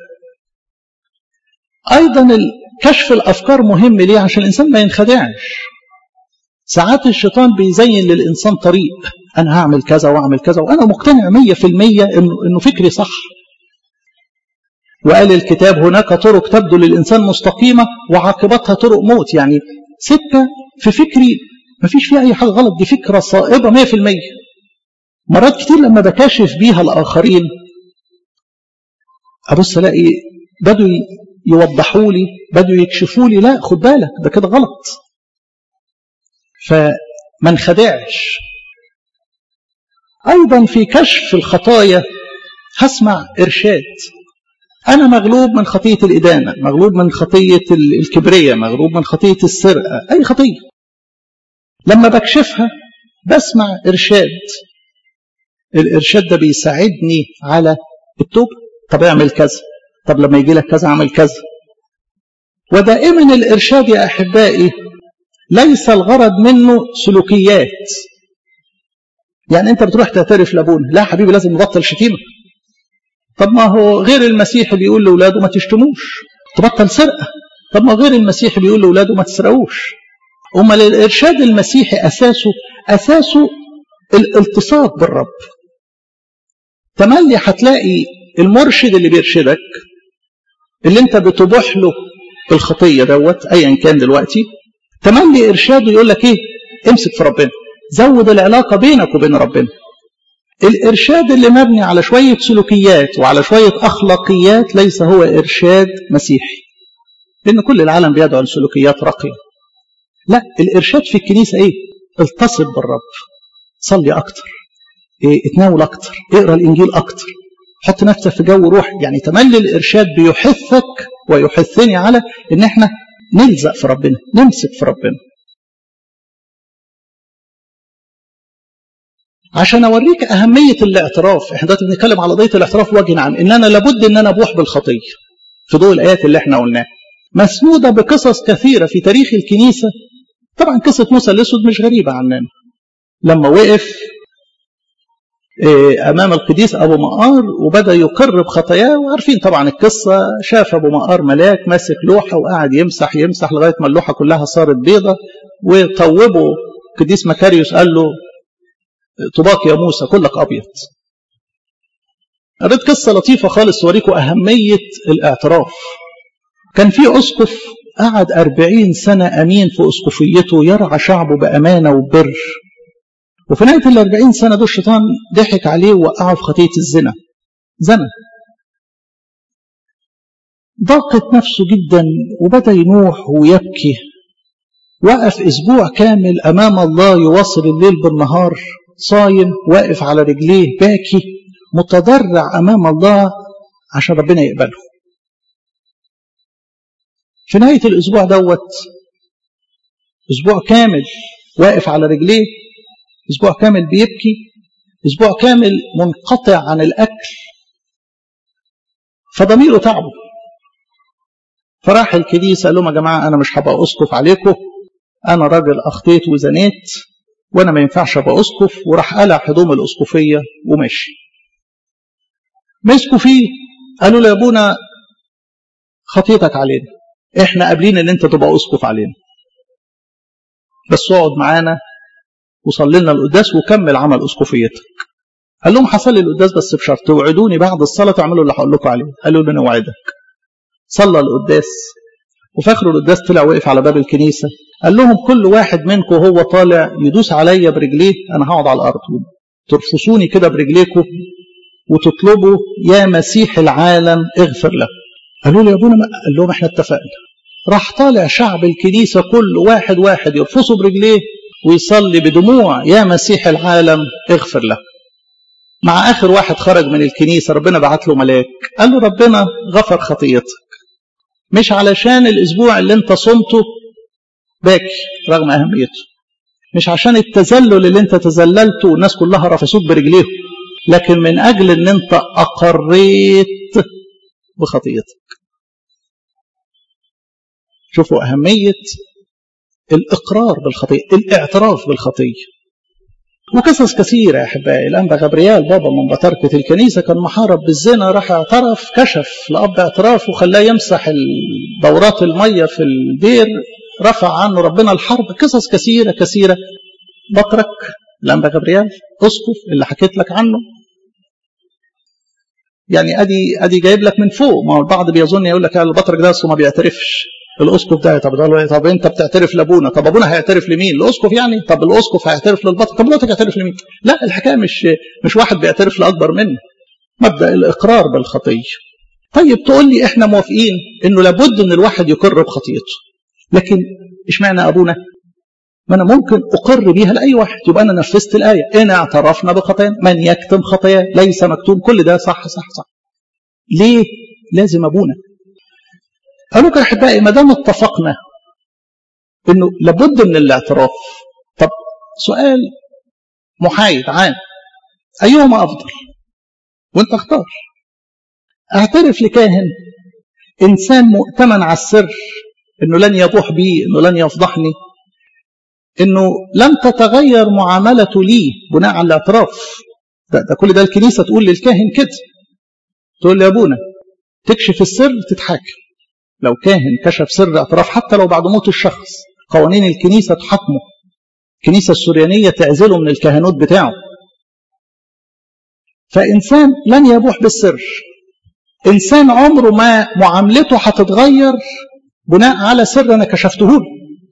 أيضا كشف الأفكار مهم ليه عشان الإنسان ما ينخدعش ساعات الشيطان بيزين للإنسان طريق أنا هعمل كذا وأعمل كذا وأنا مقتنع مية في المية إنه, إنه فكري صح وقال الكتاب هناك طرق تبدو للإنسان مستقيمة وعاقبتها طرق موت يعني سكة في فكري ما فيش فيها أي حاجة غلط دي فكرة صائبة مية في المية مرات كتير لما بكاشف بيها الآخرين أبص ألاقي بدوا يوضحوا لي بدوا يكشفوا لي لا خد بالك ده كده غلط فما انخدعش أيضا في كشف الخطايا هسمع إرشاد أنا مغلوب من خطية الإدانة مغلوب من خطية الكبرية مغلوب من خطية السرقة أي خطية لما بكشفها بسمع إرشاد الإرشاد ده بيساعدني على التوبة طب اعمل كذا طب لما يجي لك كذا اعمل كذا ودائما الإرشاد يا أحبائي ليس الغرض منه سلوكيات يعني أنت بتروح تعترف لابونا لا حبيبي لازم نبطل شتيمة طب ما هو غير المسيح بيقول لأولاده ما تشتموش تبطل سرقة طب ما غير المسيح بيقول لأولاده ما تسرقوش أمال الإرشاد المسيحي أساسه أساسه الالتصاق بالرب تملي هتلاقي المرشد اللي بيرشدك اللي انت بتبوح له الخطيه دوت ايا كان دلوقتي تملي ارشاده يقول لك ايه امسك في ربنا زود العلاقه بينك وبين ربنا الارشاد اللي مبني على شويه سلوكيات وعلى شويه اخلاقيات ليس هو ارشاد مسيحي لان كل العالم بيدعو لسلوكيات راقيه لا الارشاد في الكنيسه ايه التصق بالرب صلي اكتر إيه اتناول اكتر اقرا الانجيل اكتر حط نفسك في جو روح يعني تملي الارشاد بيحثك ويحثني على ان احنا نلزق في ربنا نمسك في ربنا عشان اوريك اهميه الاعتراف احنا دلوقتي بنتكلم على قضيه الاعتراف وجه عام ان انا لابد ان انا ابوح بالخطيه في ضوء الايات اللي احنا قلناها مسنوده بقصص كثيره في تاريخ الكنيسه طبعا قصه موسى الاسود مش غريبه عننا لما وقف امام القديس ابو مقار وبدا يقر بخطاياه وعارفين طبعا القصه شاف ابو مقار ملاك ماسك لوحه وقعد يمسح يمسح لغايه ما اللوحه كلها صارت بيضه وطوبه القديس مكاريوس قال له طباق يا موسى كلك ابيض قريت قصه لطيفه خالص توريكم اهميه الاعتراف كان في اسقف قعد أربعين سنة أمين في أسقفيته يرعى شعبه بأمانة وبر وفي نهاية الأربعين سنة دول الشيطان ضحك عليه ووقعه في خطية الزنا زنا ضاقت نفسه جدا وبدأ ينوح ويبكي وقف أسبوع كامل أمام الله يواصل الليل بالنهار صايم واقف على رجليه باكي متضرع أمام الله عشان ربنا يقبله في نهاية الأسبوع دوت أسبوع كامل واقف على رجليه أسبوع كامل بيبكي أسبوع كامل منقطع عن الأكل فضميره تعبه فراح الكنيسة قال لهم يا جماعة أنا مش هبقى أسقف عليكم أنا راجل أخطيت وزنيت وأنا ما ينفعش أبقى أسقف وراح قلع هدوم الأسقفية ومشي مسكوا فيه قالوا له يا أبونا خطيتك علينا احنا قابلين ان انت تبقى اسقف علينا بس اقعد معانا وصلي لنا القداس وكمل عمل اسقفيتك قال لهم حصل لي القداس بس بشرط توعدوني بعد الصلاه تعملوا اللي هقول لكم عليه قالوا له نوعدك صلى القداس وفي اخر القداس طلع وقف على باب الكنيسه قال لهم كل واحد منكم وهو طالع يدوس عليا برجليه انا هقعد على الارض ترفصوني كده برجليكم وتطلبوا يا مسيح العالم اغفر له قالوا له يا ابونا قال لهم احنا اتفقنا راح طالع شعب الكنيسه كل واحد واحد يرفصه برجليه ويصلي بدموع يا مسيح العالم اغفر له مع اخر واحد خرج من الكنيسه ربنا بعت له ملاك قال له ربنا غفر خطيتك مش علشان الاسبوع اللي انت صمته باكي رغم اهميته مش عشان التذلل اللي انت تذللته والناس كلها رفسوك برجليهم لكن من اجل ان انت اقريت بخطيتك شوفوا اهميه الاقرار بالخطيه الاعتراف بالخطيه وقصص كثيره يا احبائي الانبا غبريال بابا من بطركه الكنيسه كان محارب بالزنا راح اعترف كشف لاب اعتراف وخلاه يمسح دورات الميه في البير رفع عنه ربنا الحرب قصص كثيره كثيره بطرك الانبا غبريال اسقف اللي حكيت لك عنه يعني ادي ادي جايب لك من فوق ما هو البعض بيظن يقول لك البطرك ده اصله ما بيعترفش الاسقف ده طب ده طب انت بتعترف لابونا طب ابونا هيعترف لمين الاسقف يعني طب الاسقف هيعترف للبطرك طب البطرك هيعترف لمين لا الحكايه مش مش واحد بيعترف لاكبر منه مبدا الاقرار بالخطيه طيب تقول لي احنا موافقين انه لابد ان الواحد يقر بخطيته لكن اشمعنى ابونا ما انا ممكن اقر بيها لاي واحد يبقى انا نفذت الايه ان اعترفنا بخطايانا من يكتم خطاياه ليس مكتوم كل ده صح صح صح ليه لازم ابونا قالوا لك يا احبائي ما دام اتفقنا انه لابد من الاعتراف طب سؤال محايد عام ايهما افضل وانت اختار اعترف لكاهن انسان مؤتمن على السر انه لن يبوح بي انه لن يفضحني انه لم تتغير معاملته لي بناء على الاعتراف ده, ده كل ده الكنيسه تقول للكاهن كده تقول لي يا ابونا تكشف السر تتحاكم لو كاهن كشف سر اعتراف حتى لو بعد موت الشخص قوانين الكنيسه تحاكمه الكنيسه السريانيه تعزله من الكهنوت بتاعه فانسان لن يبوح بالسر انسان عمره ما معاملته هتتغير بناء على سر انا كشفته له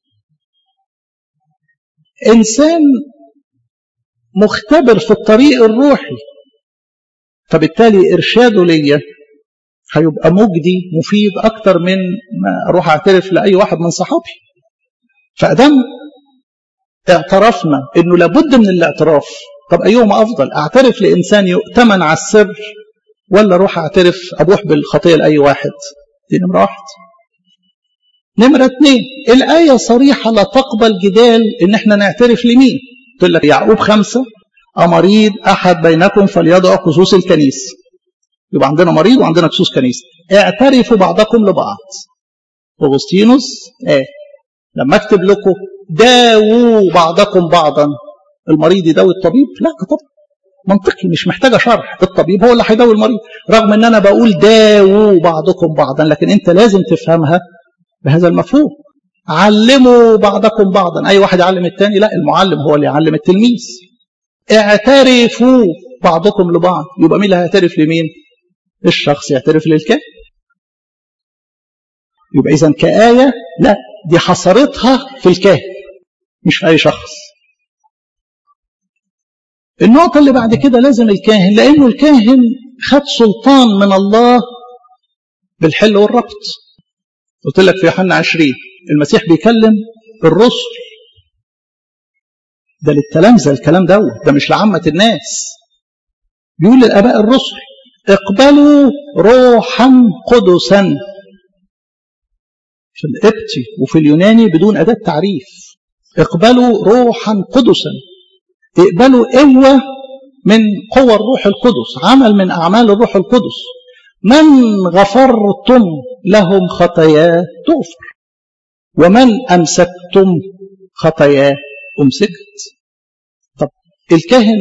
انسان مختبر في الطريق الروحي فبالتالي ارشاده ليا هيبقى مجدي مفيد اكتر من ما اروح اعترف لاي واحد من صحابي فادام اعترفنا انه لابد من الاعتراف طب ايهما افضل اعترف لانسان يؤتمن على السر ولا اروح اعترف ابوح بالخطيه لاي واحد دي نمره واحد نمرة اثنين الآية صريحة لا تقبل جدال إن احنا نعترف لمين تقول لك يعقوب خمسة أمريض أحد بينكم فليضع خصوص الكنيسة يبقى عندنا مريض وعندنا خصوص كنيسة اعترفوا بعضكم لبعض أغسطينوس ايه لما اكتب لكم داووا بعضكم بعضا المريض يداوي الطبيب لا طبعا منطقي مش محتاجه شرح الطبيب هو اللي هيداوي المريض رغم ان انا بقول داووا بعضكم بعضا لكن انت لازم تفهمها بهذا المفهوم علموا بعضكم بعضا اي واحد يعلم الثاني لا المعلم هو اللي يعلم التلميذ اعترفوا بعضكم لبعض يبقى مين اللي هيعترف لمين الشخص يعترف للكاهن يبقى اذا كآية لا دي حصرتها في الكاهن مش في اي شخص النقطة اللي بعد كده لازم الكاهن لأنه الكاهن خد سلطان من الله بالحل والربط قلت لك في يوحنا 20 المسيح بيكلم الرسل ده للتلامذة الكلام ده ده مش لعامة الناس بيقول للآباء الرسل اقبلوا روحا قدسا في القبطي وفي اليوناني بدون أداة تعريف اقبلوا روحا قدسا اقبلوا قوة من قوى الروح القدس عمل من أعمال الروح القدس من غفرتم لهم خطاياه تغفر ومن أمسكتم خطاياه أمسكت طب الكاهن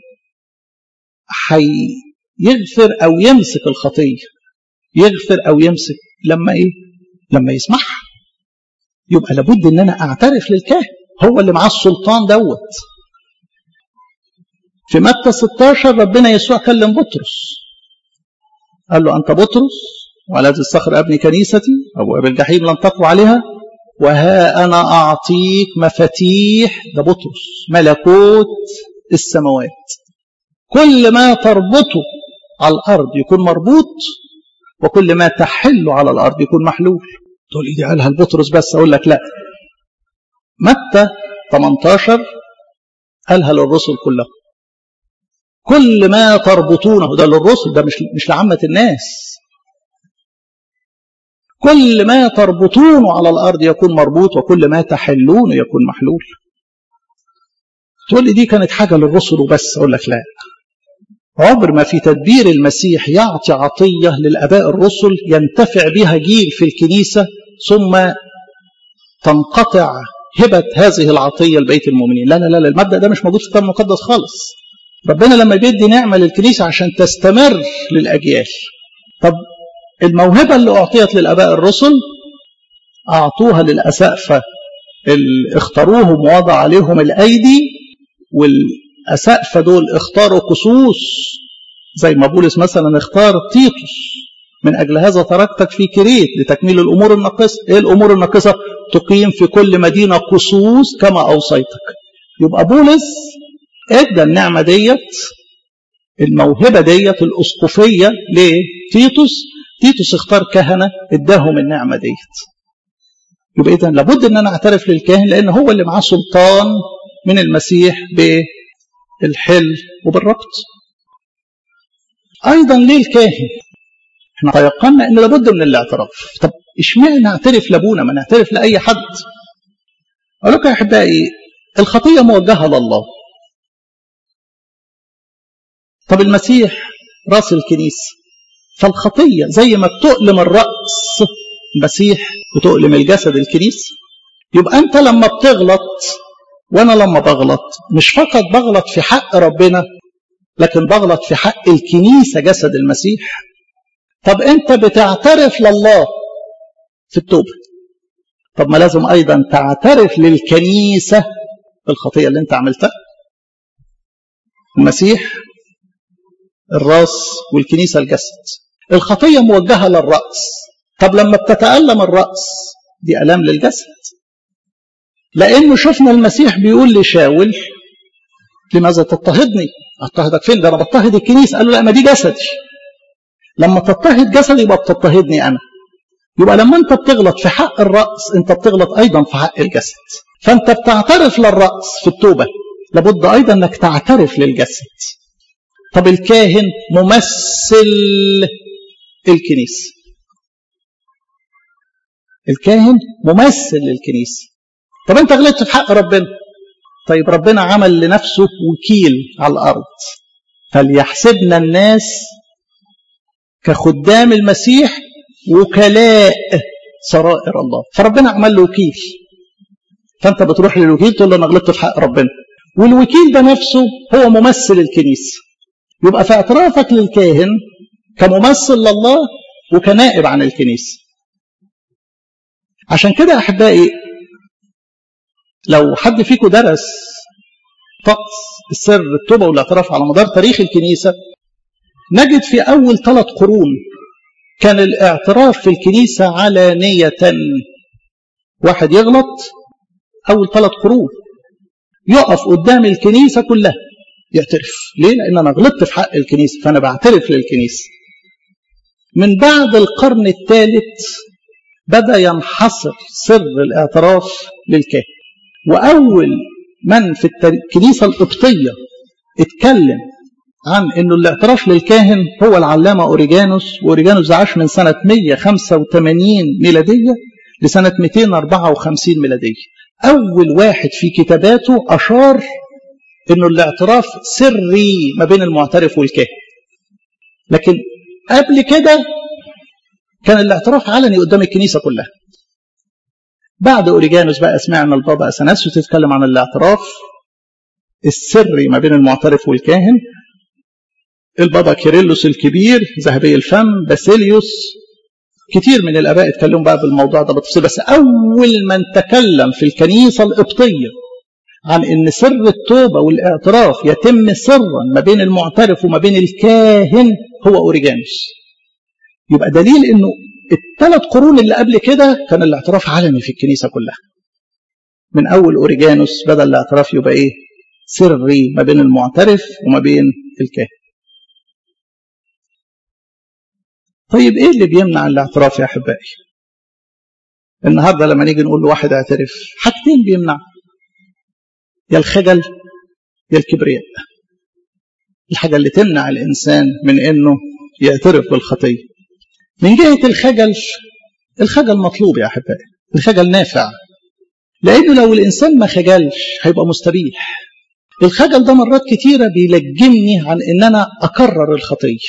هيغفر أو يمسك الخطية يغفر أو يمسك لما إيه لما يسمعها يبقى لابد ان انا اعترف للكاهن هو اللي معاه السلطان دوت في متى 16 ربنا يسوع كلم بطرس قال له انت بطرس وعلى هذه الصخر أبني كنيستي أبواب الجحيم لن تقوى عليها وها أنا أعطيك مفاتيح ده بطرس ملكوت السماوات كل ما تربطه على الأرض يكون مربوط وكل ما تحل على الأرض يكون محلول تقول إيه دي قالها لبطرس بس أقول لك لا متى 18 قالها للرسل كلهم كل ما تربطونه ده للرسل ده مش مش لعامة الناس كل ما تربطونه على الأرض يكون مربوط وكل ما تحلونه يكون محلول تقول لي دي كانت حاجة للرسل وبس أقول لك لا عمر ما في تدبير المسيح يعطي عطية للأباء الرسل ينتفع بها جيل في الكنيسة ثم تنقطع هبة هذه العطية لبيت المؤمنين لا لا لا المبدأ ده مش موجود في الكتاب المقدس خالص ربنا لما بيدي نعمة للكنيسة عشان تستمر للأجيال طب الموهبة اللي أعطيت للأباء الرسل أعطوها للأسقفة اللي اختاروهم ووضع عليهم الأيدي والأسقفة دول اختاروا قصوص زي ما بولس مثلا اختار تيتوس من أجل هذا تركتك في كريت لتكميل الأمور الناقصة إيه الأمور الناقصة تقيم في كل مدينة قصوص كما أوصيتك يبقى بولس ادى النعمة ديت الموهبة ديت الأسقفية لتيتوس تيتوس اختار كهنة اداهم النعمة ديت يبقى إذا لابد أن أنا أعترف للكاهن لأن هو اللي معاه سلطان من المسيح بالحل وبالربط أيضا ليه الكاهن احنا تيقنا ان لابد من الاعتراف طب اشمعنى نعترف لابونا ما نعترف لاي حد اقول لكم يا احبائي الخطيه موجهه لله طب المسيح راس الكنيسه فالخطيه زي ما بتؤلم الراس المسيح بتؤلم الجسد الكنيسه يبقى انت لما بتغلط وانا لما بغلط مش فقط بغلط في حق ربنا لكن بغلط في حق الكنيسه جسد المسيح طب انت بتعترف لله في التوبه طب ما لازم ايضا تعترف للكنيسه بالخطيه اللي انت عملتها المسيح الراس والكنيسه الجسد الخطيه موجهه للراس طب لما بتتالم الراس دي الام للجسد لانه شفنا المسيح بيقول لشاول لماذا تضطهدني اضطهدك فين ده انا بضطهد الكنيسه قال له لا ما دي جسدي لما تضطهد جسدي يبقى بتضطهدني انا يبقى لما انت بتغلط في حق الراس انت بتغلط ايضا في حق الجسد فانت بتعترف للراس في التوبه لابد ايضا انك تعترف للجسد طب الكاهن ممثل الكنيسه الكاهن ممثل للكنيسه طب انت غلطت في حق ربنا طيب ربنا عمل لنفسه وكيل على الارض فليحسبنا الناس كخدام المسيح وكلاء سرائر الله فربنا عمل له وكيل فانت بتروح للوكيل تقول له انا غلطت في حق ربنا والوكيل ده نفسه هو ممثل الكنيسه يبقى في اعترافك للكاهن كممثل لله وكنائب عن الكنيسه عشان كده احبائي لو حد فيكم درس طقس السر التوبه والاعتراف على مدار تاريخ الكنيسه نجد في أول ثلاث قرون كان الاعتراف في الكنيسة علانية واحد يغلط أول ثلاث قرون يقف قدام الكنيسة كلها يعترف ليه؟ لأن أنا غلطت في حق الكنيسة فأنا بعترف للكنيسة من بعد القرن الثالث بدأ ينحصر سر الاعتراف للكاهن وأول من في الكنيسة القبطية اتكلم عن انه الاعتراف للكاهن هو العلامه اوريجانوس واوريجانوس عاش من سنه 185 ميلاديه لسنه 254 ميلاديه. اول واحد في كتاباته اشار انه الاعتراف سري ما بين المعترف والكاهن. لكن قبل كده كان الاعتراف علني قدام الكنيسه كلها. بعد اوريجانوس بقى سمعنا البابا اثناسيوس تتكلم عن الاعتراف السري ما بين المعترف والكاهن البابا كيرلس الكبير ذهبي الفم باسيليوس كتير من الاباء اتكلموا بقى بالموضوع ده بالتفصيل بس اول من تكلم في الكنيسه القبطيه عن ان سر التوبه والاعتراف يتم سرا ما بين المعترف وما بين الكاهن هو اوريجانوس يبقى دليل انه الثلاث قرون اللي قبل كده كان الاعتراف علني في الكنيسه كلها من اول اوريجانوس بدا الاعتراف يبقى ايه سري ما بين المعترف وما بين الكاهن طيب ايه اللي بيمنع الاعتراف يا احبائي النهارده لما نيجي نقول لواحد اعترف حاجتين بيمنع يا الخجل يا الكبرياء الحاجة اللي تمنع الإنسان من إنه يعترف بالخطية من جهة الخجل الخجل مطلوب يا أحبائي الخجل نافع لأنه لو الإنسان ما خجلش هيبقى مستريح الخجل ده مرات كتيرة بيلجمني عن إن أنا أكرر الخطية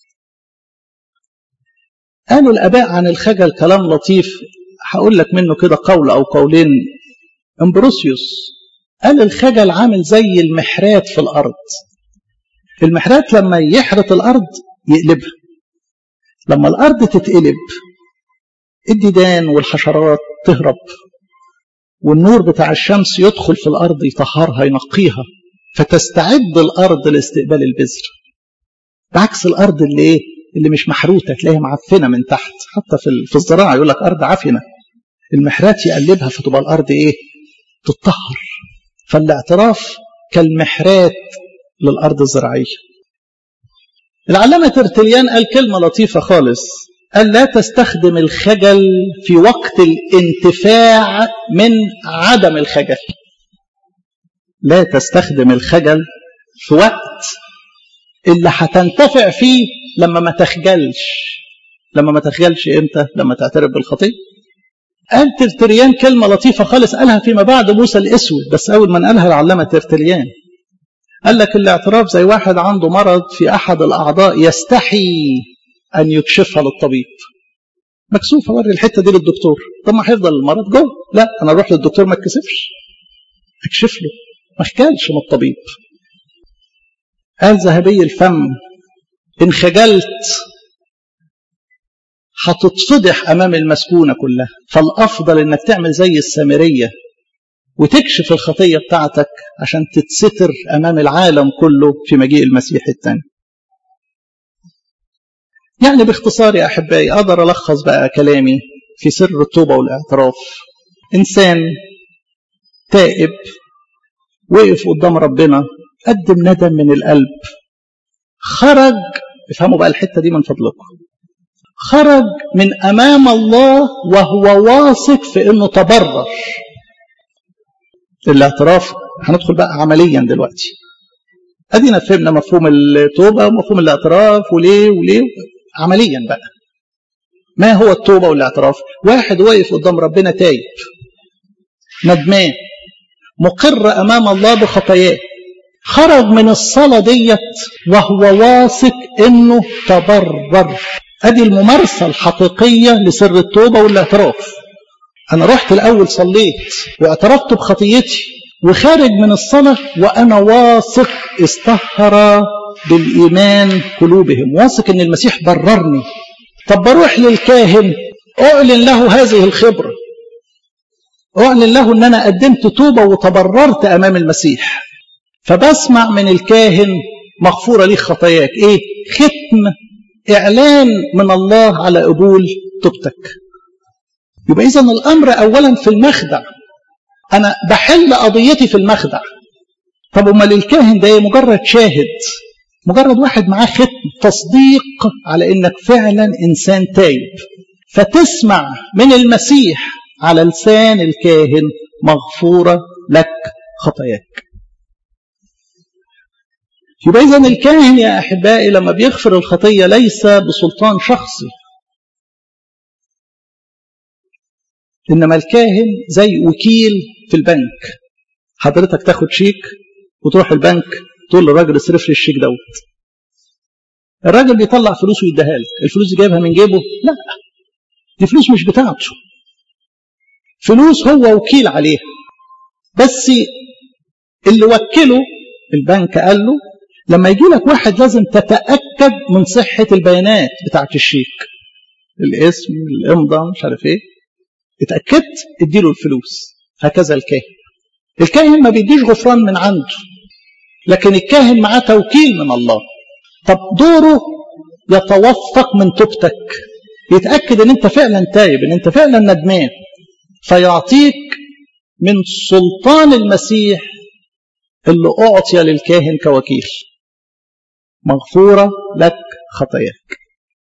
قالوا الآباء عن الخجل كلام لطيف هقول لك منه كده قول أو قولين امبروسيوس قال الخجل عامل زي المحرات في الأرض المحرات لما يحرط الأرض يقلبها لما الأرض تتقلب الديدان والحشرات تهرب والنور بتاع الشمس يدخل في الأرض يطهرها ينقيها فتستعد الأرض لاستقبال البذر بعكس الأرض اللي إيه اللي مش محروتة تلاقيها معفنة من تحت حتى في في الزراعة يقول لك أرض عفنة المحرات يقلبها فتبقى الأرض إيه تتطهر فالاعتراف كالمحرات للأرض الزراعية العلامة ترتليان قال كلمة لطيفة خالص قال لا تستخدم الخجل في وقت الانتفاع من عدم الخجل لا تستخدم الخجل في وقت اللي هتنتفع فيه لما ما تخجلش لما ما تخجلش امتى لما تعترف بالخطيه قال ترتريان كلمه لطيفه خالص قالها فيما بعد موسى الاسود بس اول ما قالها العلامه ترتريان قال لك الاعتراف زي واحد عنده مرض في احد الاعضاء يستحي ان يكشفها للطبيب مكسوف اوري الحته دي للدكتور طب ما هيفضل المرض جوه لا انا اروح للدكتور ما اتكسفش اكشف له ما اخجلش من الطبيب قال ذهبي الفم ان خجلت هتتفضح امام المسكونه كلها فالافضل انك تعمل زي السامريه وتكشف الخطيه بتاعتك عشان تتستر امام العالم كله في مجيء المسيح الثاني يعني باختصار يا احبائي اقدر الخص بقى كلامي في سر التوبه والاعتراف انسان تائب وقف قدام ربنا قدم ندم من القلب خرج افهموا بقى الحته دي من فضلكم خرج من امام الله وهو واثق في انه تبرر الاعتراف هندخل بقى عمليا دلوقتي ادينا فهمنا مفهوم التوبه ومفهوم الاعتراف وليه وليه عمليا بقى ما هو التوبه والاعتراف واحد واقف قدام ربنا تايب ندمان مقر امام الله بخطاياه خرج من الصلاه ديت وهو واثق انه تبرر ادي الممارسه الحقيقيه لسر التوبه والاعتراف انا رحت الاول صليت واعترفت بخطيتي وخارج من الصلاه وانا واثق استهر بالايمان قلوبهم واثق ان المسيح بررني طب بروح للكاهن اعلن له هذه الخبره اعلن له ان انا قدمت توبه وتبررت امام المسيح فبسمع من الكاهن مغفوره لي خطاياك ايه ختم اعلان من الله على قبول توبتك يبقى اذا الامر اولا في المخدع انا بحل قضيتي في المخدع طب امال الكاهن ده مجرد شاهد مجرد واحد معاه ختم تصديق على انك فعلا انسان تايب فتسمع من المسيح على لسان الكاهن مغفوره لك خطاياك يبقى اذا الكاهن يا احبائي لما بيغفر الخطيه ليس بسلطان شخصي انما الكاهن زي وكيل في البنك حضرتك تاخد شيك وتروح البنك تقول للراجل اصرف لي الشيك دوت الراجل بيطلع فلوس ويديها لك الفلوس دي جايبها من جيبه لا دي فلوس مش بتاعته فلوس هو وكيل عليها بس اللي وكله البنك قال له لما يجي لك واحد لازم تتاكد من صحه البيانات بتاعت الشيك الاسم الامضاء مش عارف ايه اتاكدت اديله الفلوس هكذا الكاهن الكاهن ما بيديش غفران من عنده لكن الكاهن معاه توكيل من الله طب دوره يتوثق من توبتك يتأكد ان انت فعلا تايب ان انت فعلا ندمان فيعطيك من سلطان المسيح اللي أعطي للكاهن كوكيل مغفورة لك خطاياك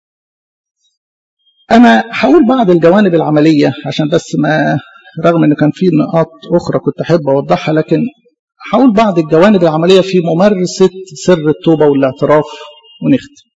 أنا هقول بعض الجوانب العملية عشان بس ما رغم أن كان في نقاط أخرى كنت أحب أوضحها لكن هقول بعض الجوانب العملية في ممارسة سر التوبة والاعتراف ونختم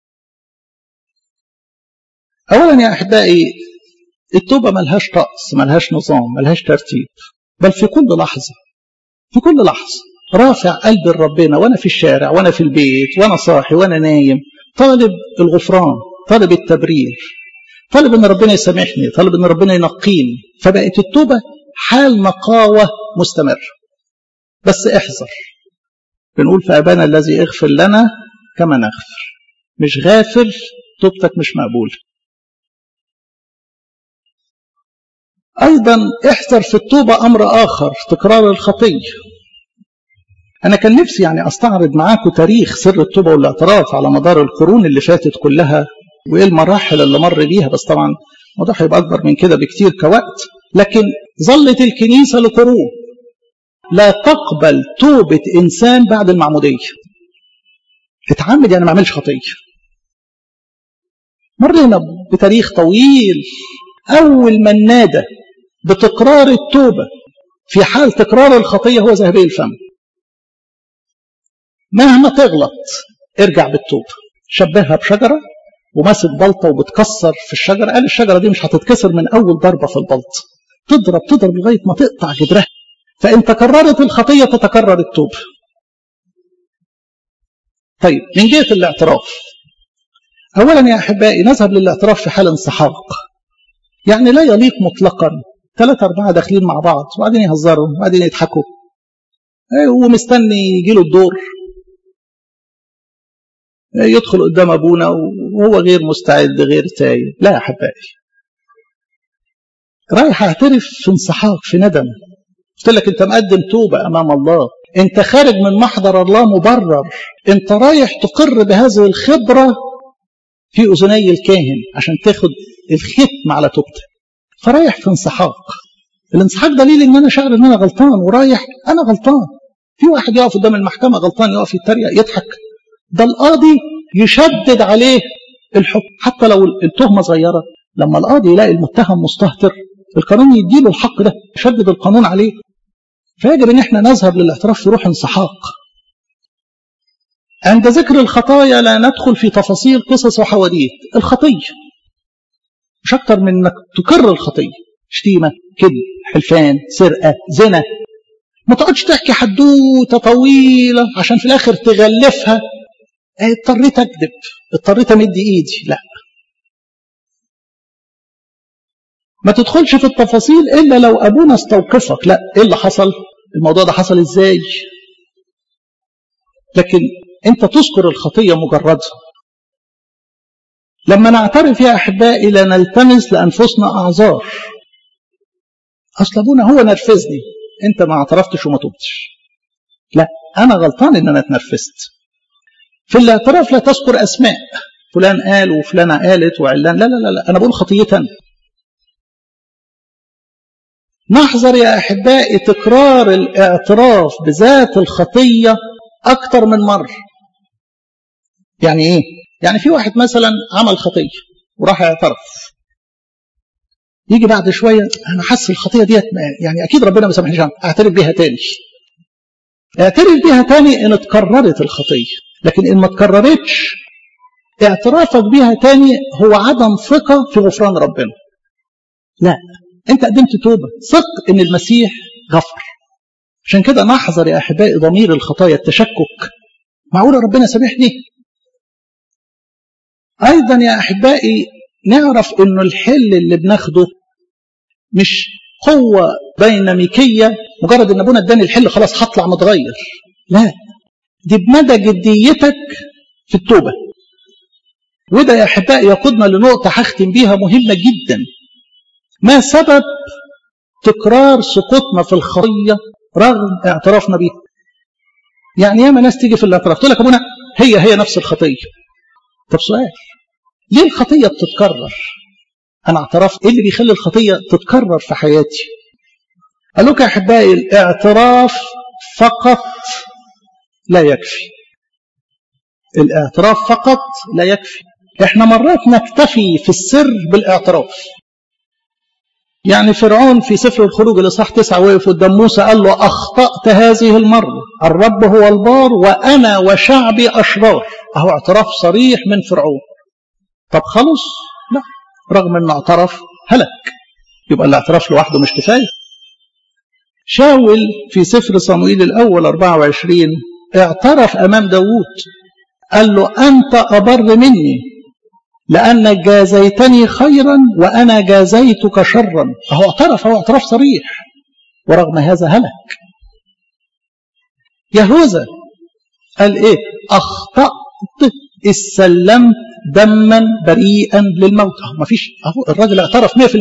أولا يا أحبائي التوبة ملهاش طقس ملهاش نظام ملهاش ترتيب بل في كل لحظة في كل لحظة رافع قلبي لربنا وأنا في الشارع وأنا في البيت وأنا صاحي وأنا نايم طالب الغفران طالب التبرير طالب ان ربنا يسامحني طالب ان ربنا ينقيني فبقت التوبه حال نقاوه مستمر بس احذر بنقول في ابانا الذي اغفر لنا كما نغفر مش غافر توبتك مش مقبوله ايضا احذر في التوبه امر اخر تكرار الخطيه انا كان نفسي يعني استعرض معاكم تاريخ سر التوبه والاعتراف على مدار القرون اللي فاتت كلها وايه المراحل اللي مر بيها بس طبعا الموضوع هيبقى اكبر من كده بكتير كوقت لكن ظلت الكنيسه لقرون لا تقبل توبه انسان بعد المعموديه اتعمد يعني ما عملش خطيه مرينا بتاريخ طويل اول من نادى بتكرار التوبه في حال تكرار الخطيه هو ذهبي الفم مهما تغلط ارجع بالتوبه شبهها بشجره وماسك بلطه وبتكسر في الشجره قال الشجره دي مش هتتكسر من اول ضربه في البلط تضرب تضرب لغايه ما تقطع جدرها فان تكررت الخطيه تتكرر التوبه طيب من جهه الاعتراف اولا يا احبائي نذهب للاعتراف في حال انسحاق يعني لا يليق مطلقا ثلاثة أربعة داخلين مع بعض وبعدين يهزروا وبعدين يضحكوا ومستني يجي له الدور يدخل قدام ابونا وهو غير مستعد غير تايب لا يا احبائي رايح اعترف في انسحاق في ندم قلت لك انت مقدم توبه امام الله انت خارج من محضر الله مبرر انت رايح تقر بهذه الخبره في اذني الكاهن عشان تاخد الختم على توبتك فرايح في انسحاق الانسحاق دليل ان انا شاعر ان انا غلطان ورايح انا غلطان في واحد يقف قدام المحكمه غلطان يقف يتريق يضحك ده القاضي يشدد عليه الحكم حتى لو التهمة صغيرة لما القاضي يلاقي المتهم مستهتر القانون يديله الحق ده يشدد القانون عليه فيجب ان احنا نذهب للاعتراف في روح انسحاق عند ذكر الخطايا لا ندخل في تفاصيل قصص وحواديت الخطية مش أكتر من انك تكرر الخطية شتيمة كذب حلفان سرقة زنا ما تقعدش تحكي حدوته طويلة عشان في الآخر تغلفها اضطريت اكذب اضطريت امد ايدي لا ما تدخلش في التفاصيل الا لو ابونا استوقفك لا ايه اللي حصل الموضوع ده حصل ازاي لكن انت تذكر الخطيه مجردها لما نعترف يا احبائي لا نلتمس لانفسنا اعذار اصل ابونا هو نرفزني انت ما اعترفتش وما تبتش لا انا غلطان ان انا اتنرفزت في الاعتراف لا تذكر اسماء فلان قال وفلانه قالت وعلان لا لا لا, لا. انا بقول خطيتي انا نحذر يا احبائي تكرار الاعتراف بذات الخطيه اكتر من مره يعني ايه يعني في واحد مثلا عمل خطيه وراح يعترف يجي بعد شويه انا حاسس الخطيه ديت يعني اكيد ربنا ما سامحنيش اعترف بيها تاني اعترف بيها تاني ان اتكررت الخطيه لكن ان ما اتكررتش اعترافك بيها تاني هو عدم ثقة في غفران ربنا لا انت قدمت توبة ثق ان المسيح غفر عشان كده نحذر يا احبائي ضمير الخطايا التشكك معقولة ربنا سامحني ايضا يا احبائي نعرف انه الحل اللي بناخده مش قوة ديناميكية مجرد ان ابونا اداني الحل خلاص هطلع متغير لا دي بمدى جديتك في التوبة وده يا أحبائي يقودنا لنقطة هختم بيها مهمة جدا ما سبب تكرار سقوطنا في الخطية رغم اعترافنا بيها يعني ياما ناس تيجي في الاعتراف تقول لك ابونا هي هي نفس الخطية طب سؤال ليه الخطية بتتكرر أنا اعترفت إيه اللي بيخلي الخطية تتكرر في حياتي قال لك يا أحبائي الاعتراف فقط لا يكفي الاعتراف فقط لا يكفي احنا مرات نكتفي في السر بالاعتراف يعني فرعون في سفر الخروج الاصحاح تسعة وقف قدام موسى قال له اخطات هذه المره الرب هو البار وانا وشعبي اشرار اهو اعتراف صريح من فرعون طب خلص لا رغم انه اعترف هلك يبقى الاعتراف لوحده مش كفايه شاول في سفر صموئيل الاول 24 اعترف امام داوود قال له انت ابر مني لأنك جازيتني خيرا وأنا جازيتك شرا فهو اعترف هو اعتراف صريح ورغم هذا هلك يهوذا قال إيه أخطأت استلمت دما بريئا للموت أهو ما فيش أهو الراجل اعترف 100%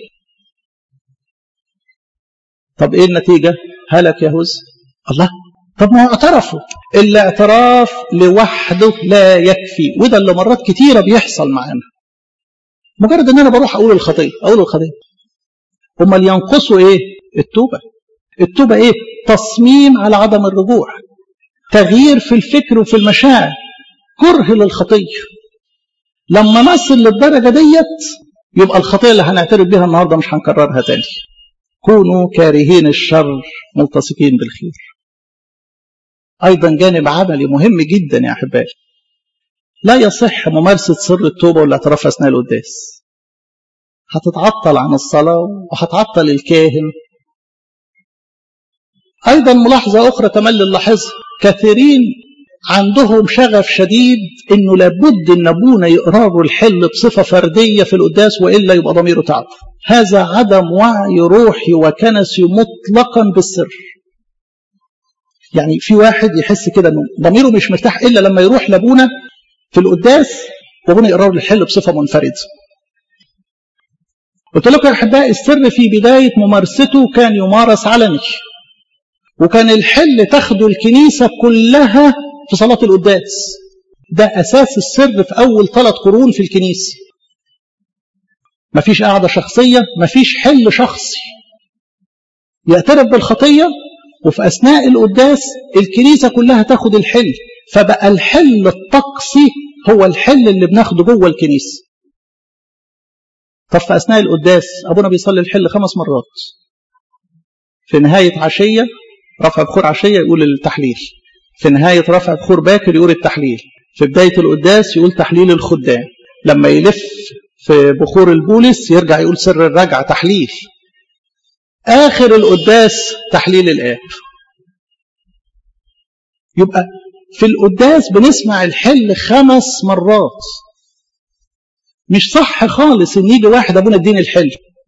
طب إيه النتيجة هلك يهوذا الله طب ما هو اعترفوا الاعتراف لوحده لا يكفي وده اللي مرات كتيرة بيحصل معانا مجرد ان انا بروح اقول الخطية اقول الخطية امال ينقصوا ايه التوبة التوبة ايه تصميم على عدم الرجوع تغيير في الفكر وفي المشاعر كره للخطية لما نصل للدرجة ديت يبقى الخطية اللي هنعترف بها النهاردة مش هنكررها تاني كونوا كارهين الشر ملتصقين بالخير أيضا جانب عملي مهم جدا يا أحبائي لا يصح ممارسة سر التوبة والاعتراف أثناء القداس هتتعطل عن الصلاة وهتعطل الكاهن أيضا ملاحظة أخرى تملي نلاحظها كثيرين عندهم شغف شديد انه لابد ان ابونا يقرروا الحل بصفه فرديه في القداس والا يبقى ضميره تعب. هذا عدم وعي روحي وكنسي مطلقا بالسر. يعني في واحد يحس كده انه ضميره مش مرتاح الا لما يروح لابونا في القداس وابونا يقرر له الحل بصفه منفرده. قلت لكم يا احبائي السر في بدايه ممارسته كان يمارس علني. وكان الحل تاخده الكنيسه كلها في صلاه القداس. ده اساس السر في اول ثلاث قرون في الكنيسه. مفيش قاعده شخصيه، مفيش حل شخصي. يعترف بالخطيه وفي أثناء القداس الكنيسة كلها تاخد الحل فبقى الحل الطقسي هو الحل اللي بناخده جوه الكنيسة طب في أثناء القداس أبونا بيصلي الحل خمس مرات في نهاية عشية رفع بخور عشية يقول التحليل في نهاية رفع بخور باكر يقول التحليل في بداية القداس يقول تحليل الخدام لما يلف في بخور البولس يرجع يقول سر الرجعة تحليل آخر القداس تحليل الآب يبقى في القداس بنسمع الحل خمس مرات مش صح خالص ان يجي واحد ابونا اديني الحل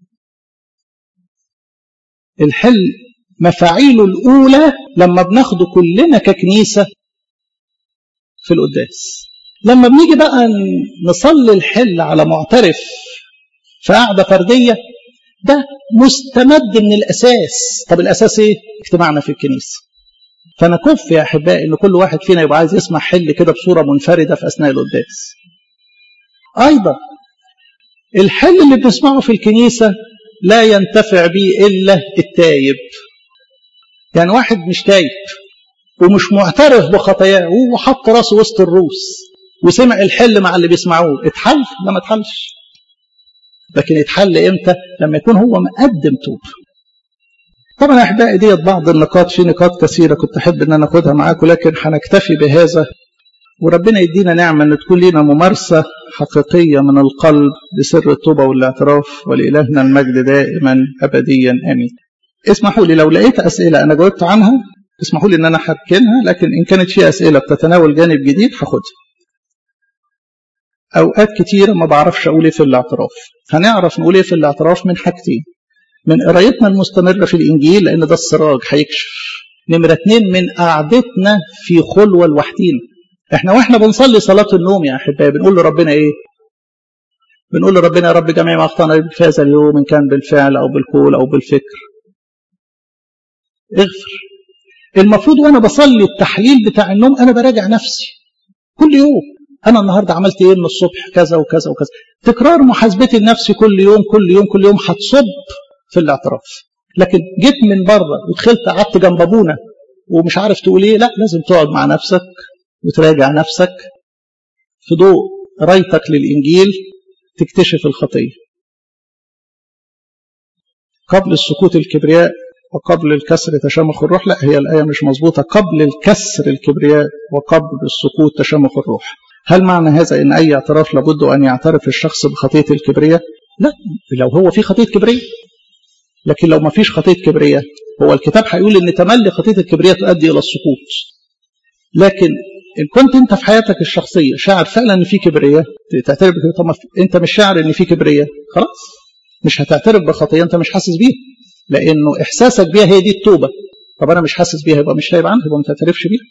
الحل مفاعيله الاولى لما بناخده كلنا ككنيسه في القداس لما بنيجي بقى نصلي الحل على معترف في قعده فرديه ده مستمد من الاساس طب الاساس ايه اجتماعنا في الكنيسه فانا كف يا احبائي ان كل واحد فينا يبقى عايز يسمع حل كده بصوره منفرده في اثناء القداس ايضا الحل اللي بنسمعه في الكنيسه لا ينتفع به الا التايب يعني واحد مش تايب ومش معترف بخطاياه وحط راسه وسط الروس وسمع الحل مع اللي بيسمعوه اتحل لا ما اتحلش لكن يتحل امتى لما يكون هو مقدم توب طبعا يا احبائي ديت بعض النقاط في نقاط كثيره كنت احب ان انا اخدها معاكم لكن هنكتفي بهذا وربنا يدينا نعمه ان تكون لنا ممارسه حقيقيه من القلب لسر التوبه والاعتراف ولالهنا المجد دائما ابديا امين. اسمحوا لي لو لقيت اسئله انا جاوبت عنها اسمحوا لي ان انا هركنها لكن ان كانت في اسئله بتتناول جانب جديد هاخدها. اوقات كتيره ما بعرفش اقول ايه في الاعتراف. هنعرف نقول ايه في الاعتراف من حاجتين. من قرايتنا المستمرة في الإنجيل لأن ده السراج هيكشف نمرة اتنين من قعدتنا في خلوة لوحدينا احنا واحنا بنصلي صلاة النوم يا أحبائي بنقول لربنا إيه بنقول لربنا يا رب جميع ما أخطأنا في هذا اليوم إن كان بالفعل أو بالقول أو بالفكر اغفر المفروض وأنا بصلي التحليل بتاع النوم أنا براجع نفسي كل يوم انا النهارده عملت ايه من الصبح كذا وكذا وكذا تكرار محاسبتي لنفسي كل يوم كل يوم كل يوم هتصب في الاعتراف لكن جيت من بره ودخلت قعدت جنب ابونا ومش عارف تقول ايه لا لازم تقعد مع نفسك وتراجع نفسك في ضوء قرايتك للانجيل تكتشف الخطيه قبل السكوت الكبرياء وقبل الكسر تشامخ الروح لا هي الآية مش مظبوطة قبل الكسر الكبرياء وقبل السكوت تشامخ الروح هل معنى هذا ان اي اعتراف لابد ان يعترف الشخص بخطيه الكبرياء؟ لا لو هو في خطيه كبرياء لكن لو ما فيش خطيه كبرياء هو الكتاب هيقول ان تملي خطيه الكبرياء تؤدي الى السقوط لكن ان كنت انت في حياتك الشخصيه شاعر فعلا ان في كبرياء تعترف بكبرياء طب انت مش شاعر ان في كبرياء خلاص مش هتعترف بخطيه انت مش حاسس بيها لانه احساسك بيها هي دي التوبه طب انا مش حاسس بيها يبقى مش تايب عنها يبقى ما تعترفش بيها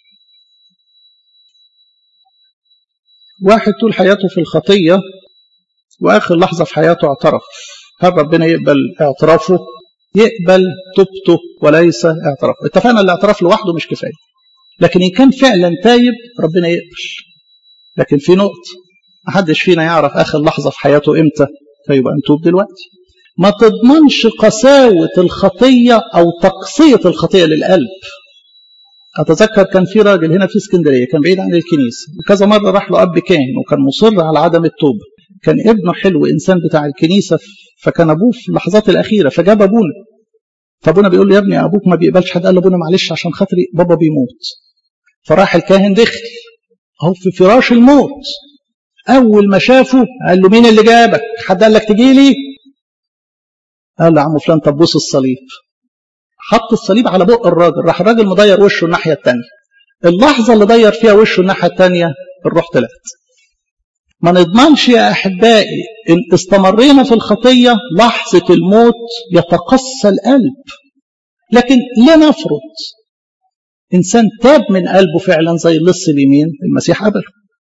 واحد طول حياته في الخطية وآخر لحظة في حياته اعترف هل ربنا يقبل اعترافه يقبل توبته وليس اعتراف اتفقنا الاعتراف لوحده مش كفاية لكن إن كان فعلا تايب ربنا يقبل لكن في نقطة محدش فينا يعرف آخر لحظة في حياته إمتى فيبقى نتوب دلوقتي ما تضمنش قساوة الخطية أو تقصية الخطية للقلب أتذكر كان في راجل هنا في اسكندرية كان بعيد عن الكنيسة وكذا مرة راح له أب كاهن وكان مصر على عدم التوبة كان ابنه حلو إنسان بتاع الكنيسة فكان أبوه في اللحظات الأخيرة فجاب أبونا فأبونا بيقول له يا ابني أبوك ما بيقبلش حد قال لأبونا معلش عشان خاطري بابا بيموت فراح الكاهن دخل أهو في فراش الموت أول ما شافه قال له مين اللي جابك حد قال لك تجي لي قال له يا عم فلان طب بوس الصليب حط الصليب على بق الراجل راح الراجل مضير وشه الناحية التانية اللحظة اللي ضير فيها وشه الناحية التانية الروح طلعت ما نضمنش يا أحبائي إن استمرينا في الخطية لحظة الموت يتقصى القلب لكن لا نفرض إنسان تاب من قلبه فعلا زي اللص اليمين المسيح قبله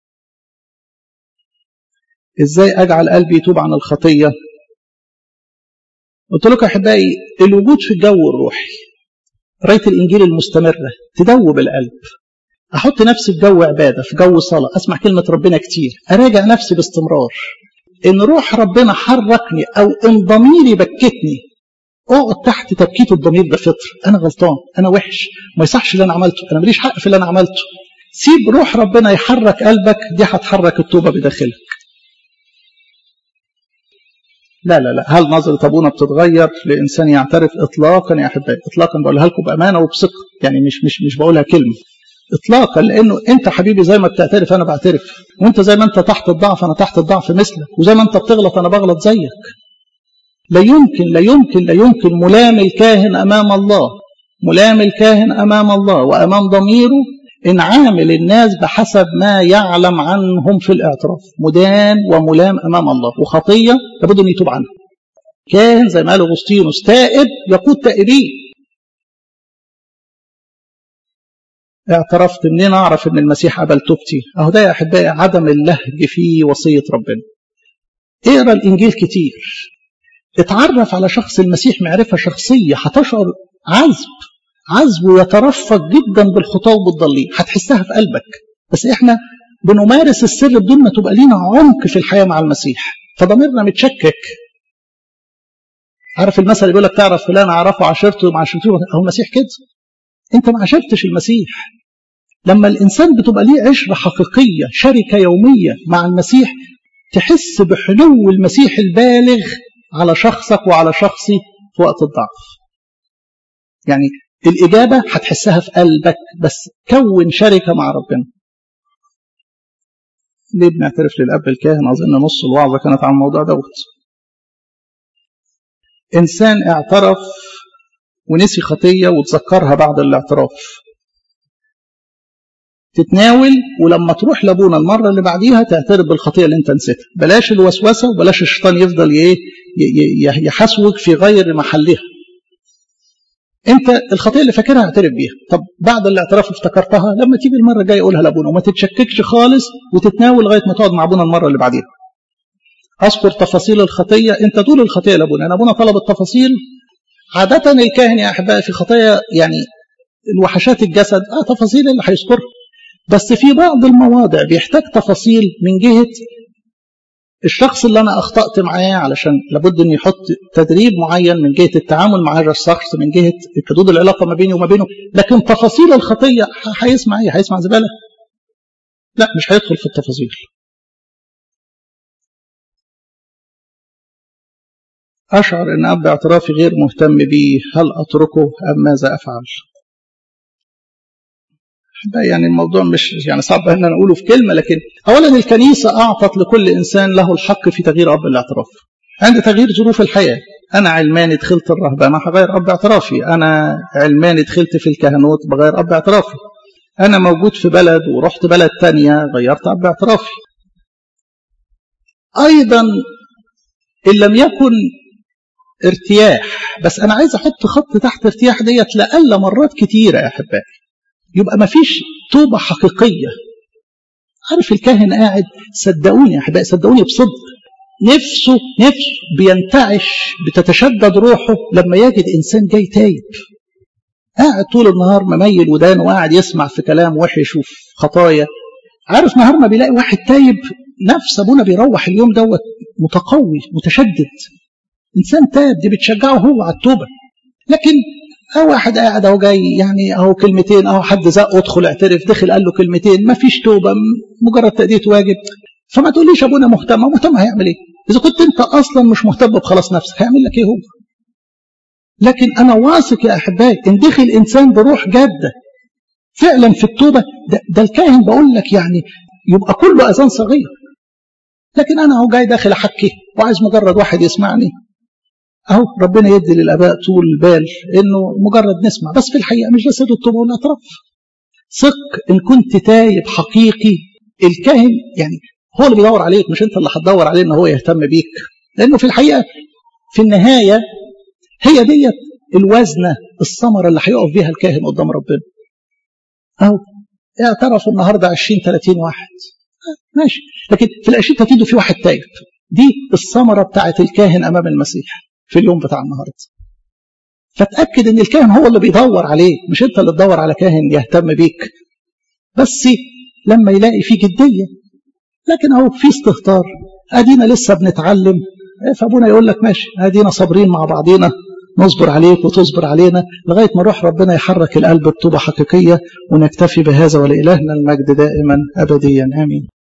إزاي أجعل قلبي يتوب عن الخطية قلت لكم احبائي الوجود في الجو الروحي قرايه الانجيل المستمره تدوب القلب احط نفسي في جو عباده في جو صلاه اسمع كلمه ربنا كتير اراجع نفسي باستمرار ان روح ربنا حركني او ان ضميري بكتني اقعد تحت تبكيت الضمير ده فطر انا غلطان انا وحش ما يصحش اللي انا عملته انا ماليش حق في اللي انا عملته سيب روح ربنا يحرك قلبك دي هتحرك التوبه بداخلك لا لا لا هل نظرة أبونا بتتغير لإنسان يعترف إطلاقا يا أحبائي إطلاقا بقولها لكم بأمانة وبثقة يعني مش مش مش بقولها كلمة إطلاقا لأنه أنت حبيبي زي ما بتعترف أنا بعترف وأنت زي ما أنت تحت الضعف أنا تحت الضعف مثلك وزي ما أنت بتغلط أنا بغلط زيك لا يمكن لا يمكن لا يمكن ملام الكاهن أمام الله ملام الكاهن أمام الله وأمام ضميره إن عامل الناس بحسب ما يعلم عنهم في الاعتراف مدان وملام أمام الله وخطية لابد أن يتوب عنها كاهن زي ما قال أغسطينوس تائب يقود تائبين اعترفت منين أعرف أن المسيح قبل توبتي أهو ده يا أحبائي عدم اللهج في وصية ربنا اقرا الإنجيل كتير اتعرف على شخص المسيح معرفة شخصية هتشعر عذب عذب يترفق جدا بالخطاه وبالضالين هتحسها في قلبك بس احنا بنمارس السر بدون ما تبقى لينا عمق في الحياه مع المسيح فضميرنا متشكك عارف المثل اللي بيقول لك تعرف فلان اعرفه عشرته ما عشرته هو المسيح كده انت ما عشرتش المسيح لما الانسان بتبقى ليه عشره حقيقيه شركه يوميه مع المسيح تحس بحلو المسيح البالغ على شخصك وعلى شخصي في وقت الضعف يعني الإجابة هتحسها في قلبك بس كون شركة مع ربنا ليه بنعترف للأب الكاهن أظن نص الوعظة كانت عن الموضوع دوت إنسان اعترف ونسي خطية وتذكرها بعد الاعتراف تتناول ولما تروح لابونا المرة اللي بعديها تعترف بالخطية اللي انت نسيتها بلاش الوسوسة وبلاش الشيطان يفضل يحسوك في غير محلها انت الخطيه اللي فاكرها اعترف بيها طب بعد الاعتراف افتكرتها لما تيجي المره الجايه قولها لابونا وما تتشككش خالص وتتناول لغايه ما تقعد مع ابونا المره اللي بعديها اذكر تفاصيل الخطيه انت تقول الخطيه لابونا انا ابونا طلب التفاصيل عاده الكاهن يا احبائي في خطايا يعني الوحشات الجسد اه تفاصيل اللي هيذكرها بس في بعض المواضع بيحتاج تفاصيل من جهة الشخص اللي أنا أخطأت معاه علشان لابد أن يحط تدريب معين من جهة التعامل مع هذا الشخص من جهة حدود العلاقة ما بيني وما بينه لكن تفاصيل الخطية هيسمع إيه؟ هيسمع زبالة؟ لا مش هيدخل في التفاصيل أشعر أن أب اعترافي غير مهتم بي هل أتركه أم ماذا أفعل يعني الموضوع مش يعني صعب ان انا اقوله في كلمه لكن اولا الكنيسه اعطت لكل انسان له الحق في تغيير اب الاعتراف عند تغيير ظروف الحياه انا علماني دخلت الرهبنه هغير اب اعترافي انا علماني دخلت في الكهنوت بغير اب اعترافي انا موجود في بلد ورحت بلد تانية غيرت اب اعترافي ايضا ان لم يكن ارتياح بس انا عايز احط خط تحت ارتياح ديت لأقل مرات كتيره يا احبائي يبقى ما فيش توبة حقيقية عارف الكاهن قاعد صدقوني يا أحبائي صدقوني بصدق نفسه نفسه بينتعش بتتشدد روحه لما يجد إنسان جاي تايب قاعد طول النهار مميل ودانه وقاعد يسمع في كلام وحش وفي خطايا عارف نهار ما بيلاقي واحد تايب نفس ابونا بيروح اليوم دوت متقوي متشدد انسان تاب دي بتشجعه هو على التوبه لكن أو واحد قاعد أهو جاي يعني أهو كلمتين أهو حد زق ادخل اعترف دخل قال له كلمتين ما فيش توبة مجرد تأدية واجب فما تقوليش أبونا مهتم مهتم هيعمل إيه؟ إذا كنت أنت أصلا مش مهتم بخلاص نفسك هيعمل لك إيه هو؟ لكن أنا واثق يا أحبائي إن دخل إنسان بروح جادة فعلا في التوبة ده, ده الكاهن بقول لك يعني يبقى كله أذان صغير لكن أنا أهو جاي داخل أحكي وعايز مجرد واحد يسمعني اهو ربنا يدي للاباء طول البال انه مجرد نسمع بس في الحقيقه مش بس التوبه والاعتراف ثق ان كنت تايب حقيقي الكاهن يعني هو اللي بيدور عليك مش انت اللي هتدور عليه ان هو يهتم بيك لانه في الحقيقه في النهايه هي ديت الوزنه الثمره اللي هيقف بيها الكاهن قدام ربنا اهو اعترفوا النهارده 20 30 واحد ماشي لكن في ال 20 30 في واحد تايب دي الثمره بتاعت الكاهن امام المسيح في اليوم بتاع النهارده فتأكد ان الكاهن هو اللي بيدور عليه مش انت اللي تدور على كاهن يهتم بيك بس لما يلاقي فيه جدية لكن اهو في استهتار ادينا لسه بنتعلم فابونا يقول لك ماشي ادينا صابرين مع بعضينا نصبر عليك وتصبر علينا لغاية ما روح ربنا يحرك القلب بطوبة حقيقية ونكتفي بهذا ولإلهنا المجد دائما أبديا آمين